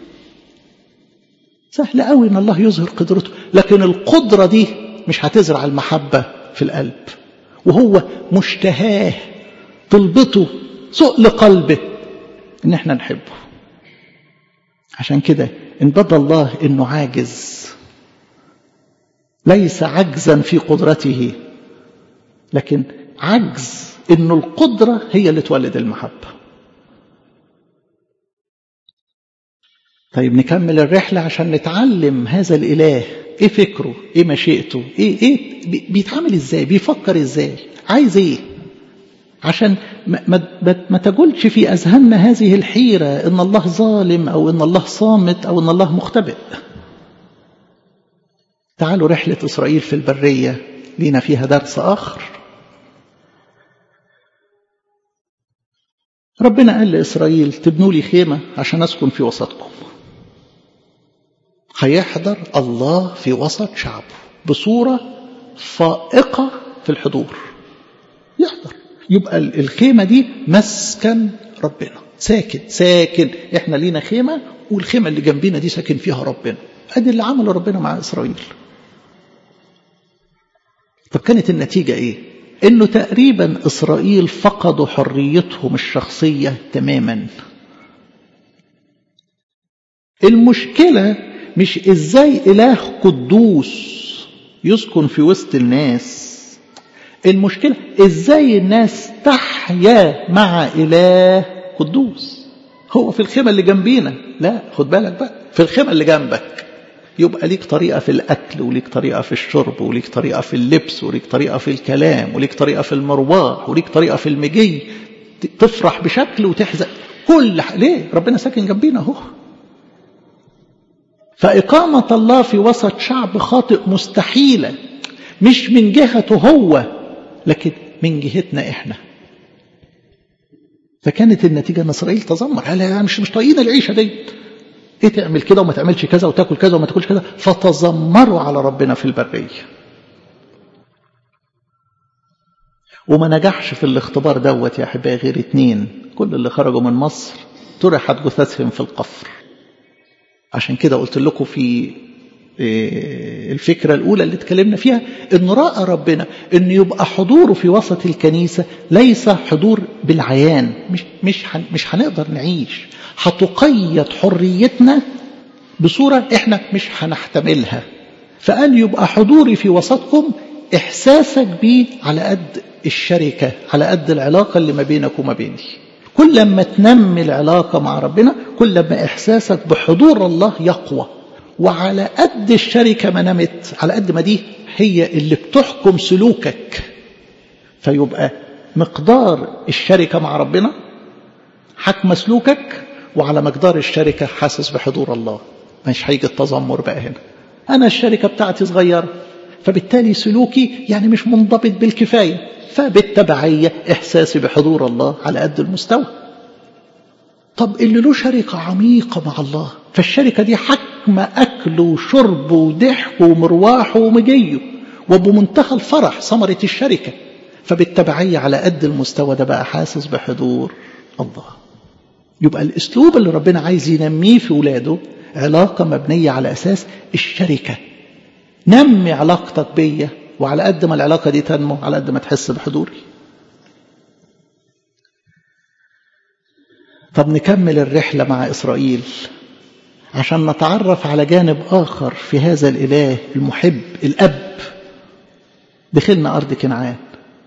S1: سهل قوي ان الله يظهر قدرته لكن القدرة دي مش هتزرع المحبة في القلب وهو مشتهاه طلبته سؤل قلبه ان احنا نحبه عشان كده ان بدا الله انه عاجز ليس عجزا في قدرته لكن عجز انه القدرة هي اللي تولد المحبة طيب نكمل الرحلة عشان نتعلم هذا الإله ايه فكره ايه مشيئته ايه ايه بيتعامل ازاي بيفكر ازاي عايز ايه عشان ما, ما, ما تقولش في أذهاننا هذه الحيرة إن الله ظالم أو إن الله صامت أو إن الله مختبئ تعالوا رحلة إسرائيل في البرية لينا فيها درس آخر ربنا قال لإسرائيل تبنوا لي خيمة عشان أسكن في وسطكم هيحضر الله في وسط شعبه بصورة فائقة في الحضور يحضر يبقى الخيمة دي مسكن ربنا ساكن ساكن احنا لينا خيمة والخيمة اللي جنبينا دي ساكن فيها ربنا ادي اللي عمله ربنا مع اسرائيل طب كانت النتيجة ايه انه تقريبا اسرائيل فقدوا حريتهم الشخصية تماما المشكلة مش ازاي اله قدوس يسكن في وسط الناس المشكلة ازاي الناس تحيا مع اله قدوس هو في الخيمة اللي جنبينا لا خد بالك بقى في الخيمة اللي جنبك يبقى ليك طريقة في الأكل وليك طريقة في الشرب وليك طريقة في اللبس وليك طريقة في الكلام وليك طريقة في المرواح وليك طريقة في المجي تفرح بشكل وتحزن كل ح... ليه ربنا ساكن جنبينا اهو فإقامة الله في وسط شعب خاطئ مستحيلة مش من جهته هو لكن من جهتنا احنا فكانت النتيجة ان اسرائيل تذمر قال مش مش طايقين العيشة دي ايه تعمل كده وما تعملش كذا وتاكل كذا وما تاكلش كذا فتذمروا على ربنا في البرية وما نجحش في الاختبار دوت يا احبائي غير اتنين كل اللي خرجوا من مصر طرحت جثثهم في القفر عشان كده قلت لكم في الفكرة الأولى اللي اتكلمنا فيها إن رأى ربنا إن يبقى حضوره في وسط الكنيسة ليس حضور بالعيان مش مش مش هنقدر نعيش هتقيد حريتنا بصورة إحنا مش هنحتملها فقال يبقى حضوري في وسطكم إحساسك بيه على قد الشركة على قد العلاقة اللي ما بينك وما بيني كل ما تنمي العلاقة مع ربنا كل ما إحساسك بحضور الله يقوى وعلى قد الشركة ما نمت على قد ما دي هي اللي بتحكم سلوكك فيبقى مقدار الشركة مع ربنا حكم سلوكك وعلى مقدار الشركة حاسس بحضور الله مش هيجي التذمر بقى هنا أنا الشركة بتاعتي صغيرة فبالتالي سلوكي يعني مش منضبط بالكفاية فبالتبعية إحساسي بحضور الله على قد المستوى طب اللي له شركة عميقة مع الله فالشركة دي حكم أكل وشرب وضحك ومرواح ومجيه وبمنتهى الفرح ثمرة الشركة فبالتبعية على قد المستوى ده بقى حاسس بحضور الله يبقى الأسلوب اللي ربنا عايز ينميه في ولاده علاقة مبنية على أساس الشركة نمي علاقتك بيا وعلى قد ما العلاقة دي تنمو على قد ما تحس بحضوري طب نكمل الرحلة مع إسرائيل عشان نتعرف على جانب آخر في هذا الإله المحب الأب دخلنا أرض كنعان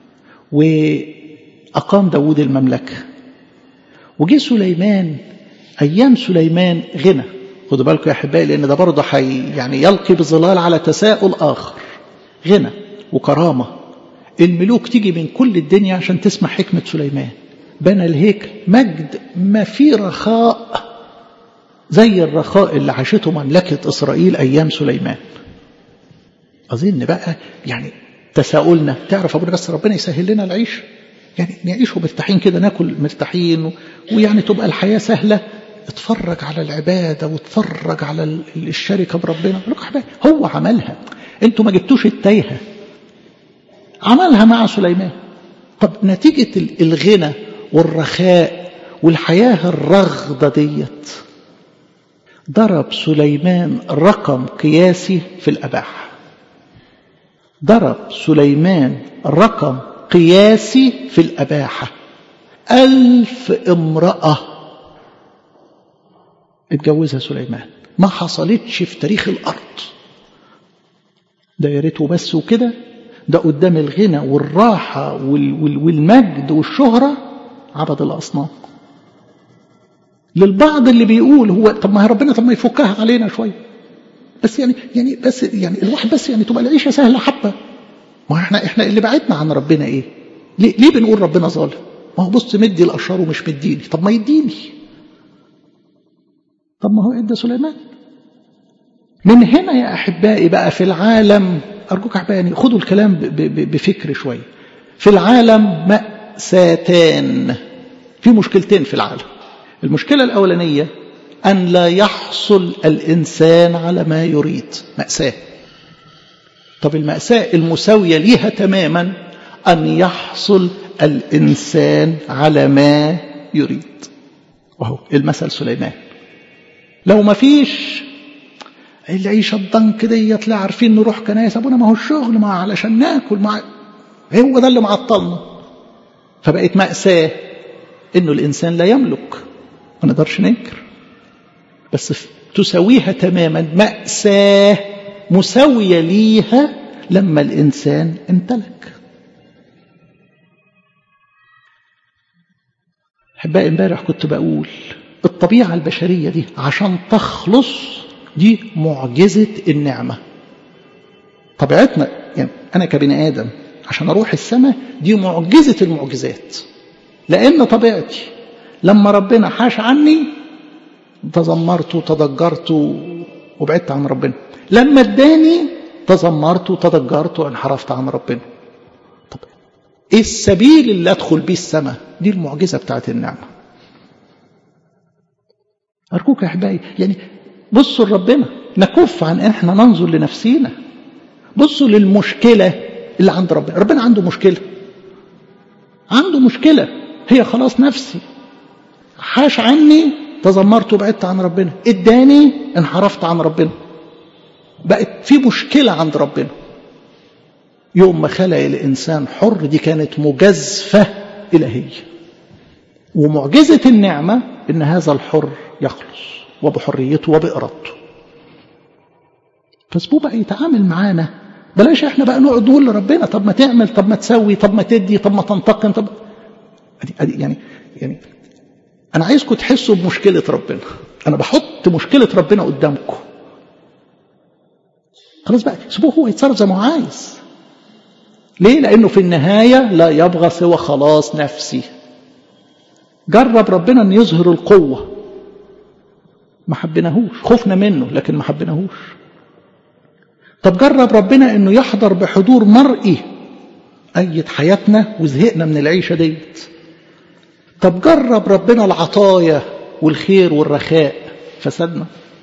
S1: وأقام داود المملكة وجه سليمان أيام سليمان غنى خدوا بالكم يا أحبائي لأن ده برضه حي يعني يلقي بظلال على تساؤل آخر غنى وكرامة الملوك تيجي من كل الدنيا عشان تسمع حكمة سليمان بنى الهيكل مجد ما في رخاء زي الرخاء اللي عاشته مملكة إسرائيل أيام سليمان أظن بقى يعني تساؤلنا تعرف أبونا بس ربنا يسهل لنا العيش يعني نعيش مرتاحين كده ناكل مرتاحين ويعني تبقى الحياة سهلة اتفرج على العبادة واتفرج على الشركة بربنا هو عملها انتوا ما جبتوش التايهة عملها مع سليمان طب نتيجة الغنى والرخاء والحياة الرغدة ديت ضرب سليمان رقم قياسي في الأباحة ضرب سليمان رقم قياسي في الأباحة ألف امرأة اتجوزها سليمان ما حصلتش في تاريخ الأرض ده يا ريته بس وكده ده قدام الغنى والراحة والمجد والشهرة عبد الأصنام للبعض اللي بيقول هو طب ما ربنا طب ما يفكها علينا شوية بس يعني يعني بس يعني الواحد بس يعني تبقى العيشة سهلة حبة ما احنا احنا اللي بعدنا عن ربنا ايه؟ ليه, ليه بنقول ربنا ظالم؟ ما هو بص مدي الاشرار ومش مديني طب ما يديني طب ما هو ادى سليمان من هنا يا احبائي بقى في العالم ارجوك احبائي خدوا الكلام بفكر شويه في العالم مأساتان في مشكلتين في العالم المشكله الاولانيه ان لا يحصل الانسان على ما يريد مأساه طب المأساة المساوية ليها تماما أن يحصل الإنسان على ما يريد وهو المثل سليمان لو ما فيش العيشة الضنك ديت لا عارفين نروح كنايس أبونا ما هو الشغل ما علشان ناكل ما هو ده اللي معطلنا فبقت مأساة إنه الإنسان لا يملك ما نقدرش ننكر بس تساويها تماما مأساة مساوية ليها لما الإنسان امتلك أحبائي امبارح كنت بقول الطبيعة البشرية دي عشان تخلص دي معجزة النعمة طبيعتنا يعني أنا كبني آدم عشان أروح السماء دي معجزة المعجزات لأن طبيعتي لما ربنا حاش عني تذمرت وتضجرت وبعدت عن ربنا لما اداني تذمرت وتضجرت وانحرفت عن ربنا طب ايه السبيل اللي ادخل بيه السماء دي المعجزه بتاعت النعمه ارجوك يا احبائي يعني بصوا لربنا نكف عن ان احنا ننظر لنفسينا بصوا للمشكله اللي عند ربنا ربنا عنده مشكله عنده مشكله هي خلاص نفسي حاش عني تذمرت وبعدت عن ربنا اداني انحرفت عن ربنا بقت في مشكلة عند ربنا يوم ما خلق الإنسان حر دي كانت مجازفة إلهية ومعجزة النعمة إن هذا الحر يخلص وبحريته وبإرادته فسبوه بقى يتعامل معانا بلاش احنا بقى نقعد نقول لربنا طب ما تعمل طب ما تسوي طب ما تدي طب ما تنتقم طب أدي أدي يعني يعني انا عايزكم تحسوا بمشكله ربنا انا بحط مشكله ربنا قدامكم خلاص بقى سيبوه هو يتصرف زي ما هو عايز ليه لانه في النهايه لا يبغى سوى خلاص نفسي جرب ربنا ان يظهر القوه ما حبيناهوش خفنا منه لكن ما حبيناهوش طب جرب ربنا انه يحضر بحضور مرئي ايد حياتنا وزهقنا من العيشه ديت طب جرب ربنا العطايا والخير والرخاء فسدنا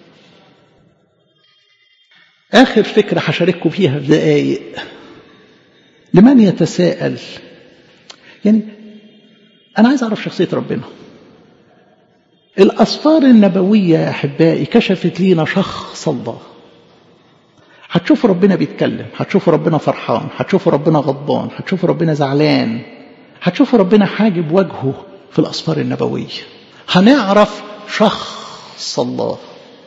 S1: آخر فكرة هشارككم فيها في دقايق لمن يتساءل يعني أنا عايز أعرف شخصية ربنا الأسفار النبوية يا أحبائي كشفت لينا شخص الله هتشوفوا ربنا بيتكلم هتشوفوا ربنا فرحان هتشوفوا ربنا غضبان هتشوفوا ربنا زعلان هتشوفوا ربنا حاجب وجهه في الأسفار النبوية هنعرف شخص الله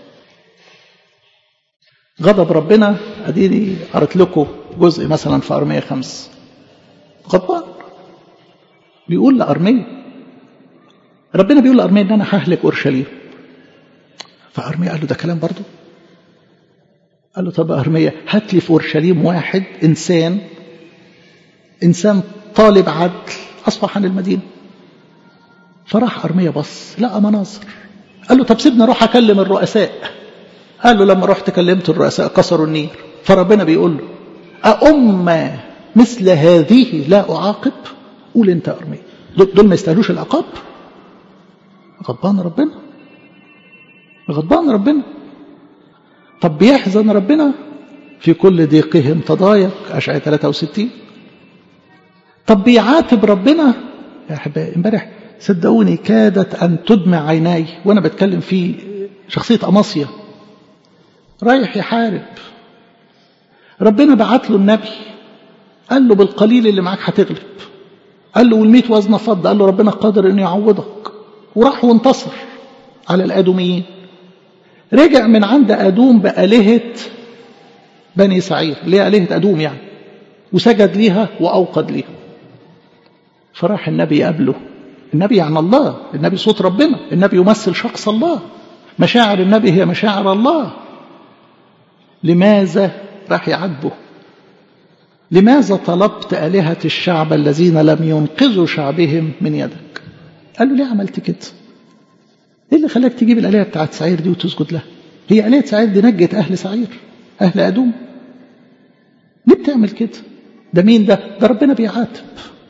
S1: غضب ربنا اديني قرأت لكم جزء مثلا في أرمية خمس غضبان بيقول لأرمية ربنا بيقول لأرمية إن أنا ههلك أورشليم فأرمية قال له ده كلام برضه قال له طب أرمية هات لي في أورشليم واحد إنسان إنسان طالب عدل أصبح عن المدينة فراح أرمية بص لقى مناظر قال له طب سيبني أروح أكلم الرؤساء قال له لما رحت كلمت الرؤساء كسروا النير فربنا بيقول له أأم مثل هذه لا أعاقب قول أنت يا أرمية دول ما يستاهلوش العقاب غضبان ربنا غضبان ربنا طب بيحزن ربنا في كل ضيقهم تضايق أشعة 63 طب بيعاتب ربنا يا أحبائي امبارح صدقوني كادت أن تدمع عيناي وأنا بتكلم في شخصية أماصيا رايح يحارب ربنا بعت له النبي قال له بالقليل اللي معاك هتغلب قال له والميت وزن فضة قال له ربنا قادر انه يعوضك وراح وانتصر على الادوميين رجع من عند ادوم بآلهة بني سعير اللي هي آلهة ادوم يعني وسجد ليها واوقد ليها فراح النبي يقابله النبي يعني الله النبي صوت ربنا النبي يمثل شخص الله مشاعر النبي هي مشاعر الله لماذا راح يعاتبه لماذا طلبت آلهة الشعب الذين لم ينقذوا شعبهم من يدك قال له ليه عملت كده ايه اللي خلاك تجيب الآلهة بتاعت سعير دي وتسجد لها هي آلهة سعير دي نجت أهل سعير أهل أدوم ليه بتعمل كده ده مين ده ده ربنا بيعاتب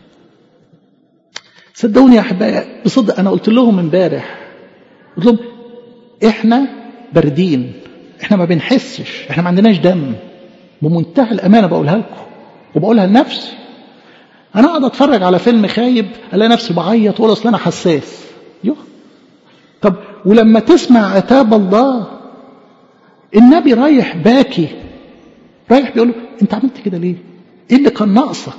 S1: صدقوني يا احبائي بصدق انا قلت لهم امبارح قلت لهم احنا باردين احنا ما بنحسش احنا ما عندناش دم بمنتهى الامانه بقولها لكم وبقولها لنفسي انا اقعد اتفرج على فيلم خايب الاقي نفسي بعيط واقول اصل انا حساس يوه طب ولما تسمع عتاب الله النبي رايح باكي رايح بيقول له انت عملت كده ليه ايه اللي كان ناقصك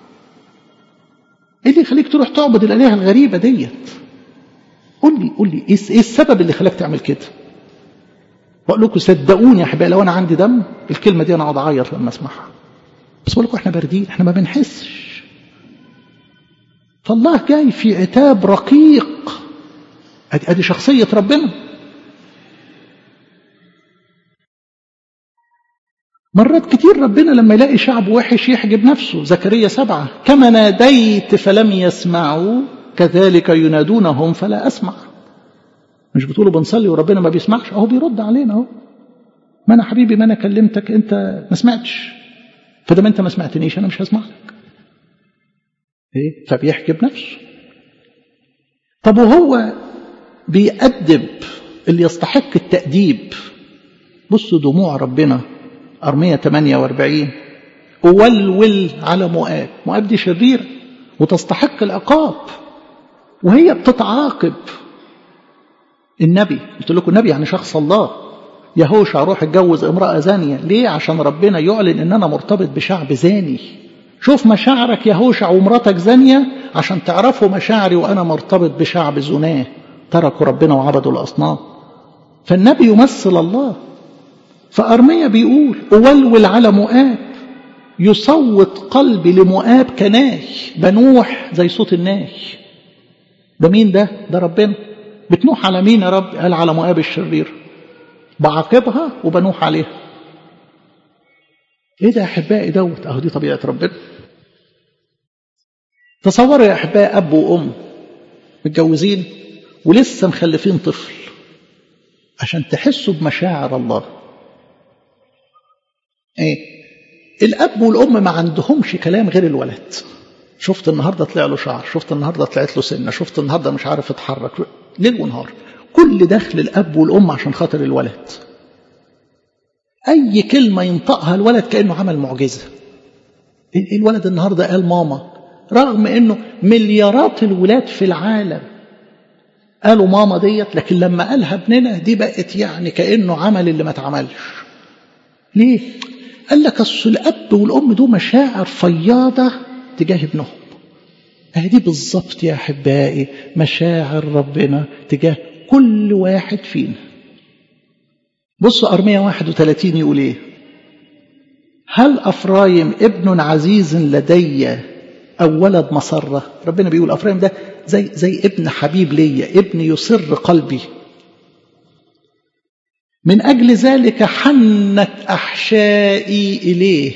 S1: ايه اللي يخليك تروح تعبد الالهه الغريبه ديت قول لي قول لي ايه السبب اللي خلاك تعمل كده بقول لكم صدقوني يا احبائي لو انا عندي دم الكلمه دي انا اقعد اعيط لما اسمعها بس بقول لكم احنا باردين احنا ما بنحسش فالله جاي في عتاب رقيق ادي ادي شخصيه ربنا مرات كتير ربنا لما يلاقي شعب وحش يحجب نفسه زكريا سبعة كما ناديت فلم يسمعوا كذلك ينادونهم فلا أسمع مش بتقولوا بنصلي وربنا ما بيسمعش اهو بيرد علينا اهو ما انا حبيبي ما انا كلمتك انت ما سمعتش فدام انت ما سمعتنيش انا مش هسمع لك ايه فبيحجب نفسه طب وهو بيأدب اللي يستحق التأديب بصوا دموع ربنا أرمية 48 أولول على مؤاب مؤاب دي شريرة وتستحق العقاب وهي بتتعاقب النبي قلت لكم النبي يعني شخص الله يهوشع روح اتجوز امرأة زانية ليه عشان ربنا يعلن ان انا مرتبط بشعب زاني شوف مشاعرك يهوشع ومراتك زانية عشان تعرفوا مشاعري وانا مرتبط بشعب زناه تركوا ربنا وعبدوا الاصنام فالنبي يمثل الله فأرمية بيقول أولول على مؤاب يصوت قلبي لمؤاب كناي بنوح زي صوت الناي ده مين ده ده ربنا بتنوح على مين يا رب قال على مؤاب الشرير بعاقبها وبنوح عليها ايه ده يا احبائي دوت اهو دي طبيعه ربنا تصوروا يا احبائي اب وام متجوزين ولسه مخلفين طفل عشان تحسوا بمشاعر الله ايه الاب والام ما عندهمش كلام غير الولد شفت النهارده طلع له شعر شفت النهارده طلعت له سنه شفت النهارده مش عارف يتحرك ليل ونهار كل دخل الاب والام عشان خاطر الولد اي كلمه ينطقها الولد كانه عمل معجزه الولد النهارده قال ماما رغم انه مليارات الولاد في العالم قالوا ماما ديت لكن لما قالها ابننا دي بقت يعني كانه عمل اللي ما اتعملش ليه قال لك اصل الاب والام دول مشاعر فياضه تجاه ابنهم اهي دي بالظبط يا احبائي مشاعر ربنا تجاه كل واحد فينا بصوا أرمية 31 يقول ايه هل أفرايم ابن عزيز لدي أو ولد مسرة ربنا بيقول أفرايم ده زي, زي ابن حبيب ليا ابن يسر قلبي من أجل ذلك حنت أحشائي إليه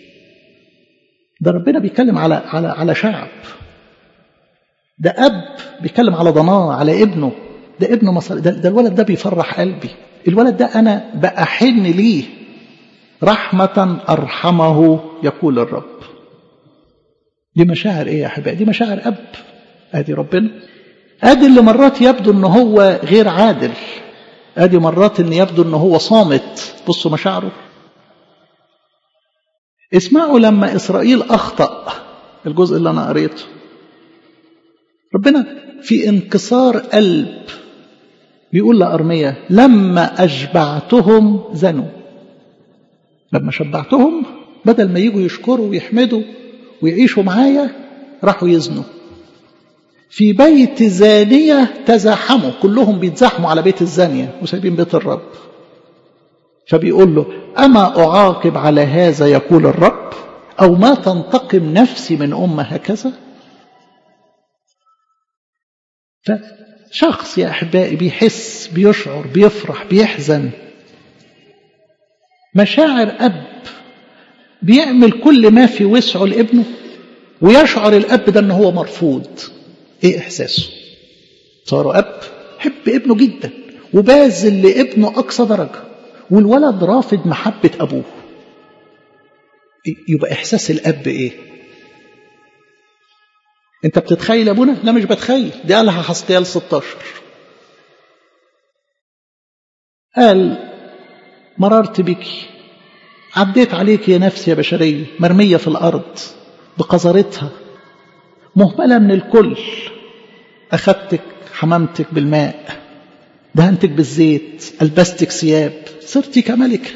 S1: ده ربنا بيتكلم على على على شعب ده أب بيتكلم على ضناه على ابنه ده ابن مصر ده, ده الولد ده بيفرح قلبي الولد ده أنا بأحن ليه رحمة أرحمه يقول الرب دي مشاعر إيه يا أحبائي دي مشاعر أب أدي ربنا أدي اللي مرات يبدو أنه هو غير عادل ادي مرات ان يبدو ان هو صامت بصوا مشاعره اسمعوا لما اسرائيل اخطا الجزء اللي انا قريته ربنا في انكسار قلب بيقول لأرمية لما أشبعتهم زنوا لما شبعتهم بدل ما يجوا يشكروا ويحمدوا ويعيشوا معايا راحوا يزنوا في بيت زانية تزاحموا كلهم بيتزاحموا على بيت الزانية وسايبين بيت الرب فبيقول له أما أعاقب على هذا يقول الرب أو ما تنتقم نفسي من أمة هكذا فشخص يا أحبائي بيحس بيشعر بيفرح بيحزن مشاعر أب بيعمل كل ما في وسعه لابنه ويشعر الأب ده أنه هو مرفوض إيه إحساسه صار أب حب ابنه جدا وبازل لابنه أقصى درجة والولد رافض محبة أبوه يبقى إحساس الأب إيه أنت بتتخيل أبونا لا مش بتخيل دي قالها حسقيال 16 قال مررت بك عديت عليك يا نفس يا بشرية مرمية في الأرض بقذرتها مهملة من الكل أخذتك حممتك بالماء دهنتك بالزيت ألبستك ثياب صرتي كملكة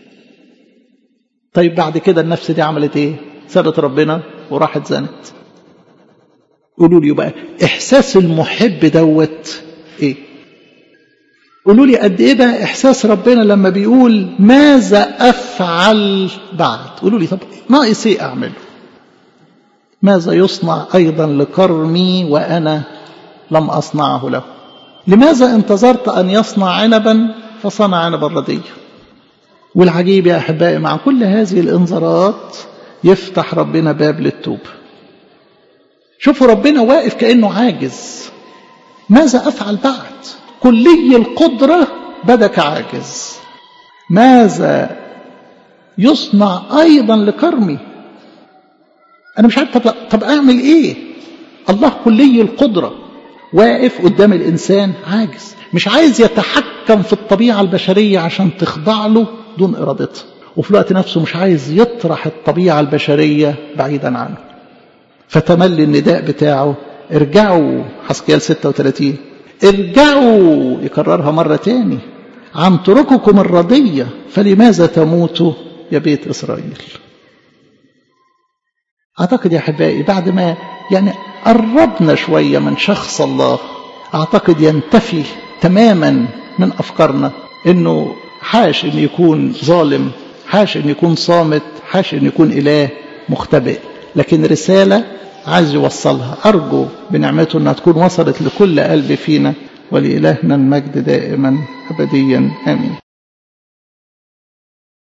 S1: طيب بعد كده النفس دي عملت ايه سابت ربنا وراحت زنت قولوا لي بقى احساس المحب دوت ايه قولوا لي قد ايه ده احساس ربنا لما بيقول ماذا افعل بعد قولوا لي طب ناقص ايه اعمله ماذا يصنع ايضا لكرمي وانا لم اصنعه له لماذا انتظرت ان يصنع عنبا فصنع عنبا رديا والعجيب يا احبائي مع كل هذه الانذارات يفتح ربنا باب للتوبه شوفوا ربنا واقف كانه عاجز ماذا افعل بعد كلي القدره بدك عاجز ماذا يصنع ايضا لكرمي انا مش عارف طب, طب اعمل ايه الله كلي القدره واقف قدام الانسان عاجز مش عايز يتحكم في الطبيعه البشريه عشان تخضع له دون ارادتها وفي الوقت نفسه مش عايز يطرح الطبيعه البشريه بعيدا عنه فتملي النداء بتاعه ارجعوا حسكيال 36 ارجعوا يكررها مرة تاني عن طرقكم الردية فلماذا تموتوا يا بيت إسرائيل أعتقد يا أحبائي بعد ما يعني قربنا شوية من شخص الله أعتقد ينتفي تماما من أفكارنا أنه حاش أن يكون ظالم حاش أن يكون صامت حاش أن يكون إله مختبئ لكن رسالة عايز يوصلها أرجو بنعمته أنها تكون وصلت لكل قلب فينا ولإلهنا المجد دائما أبديا آمين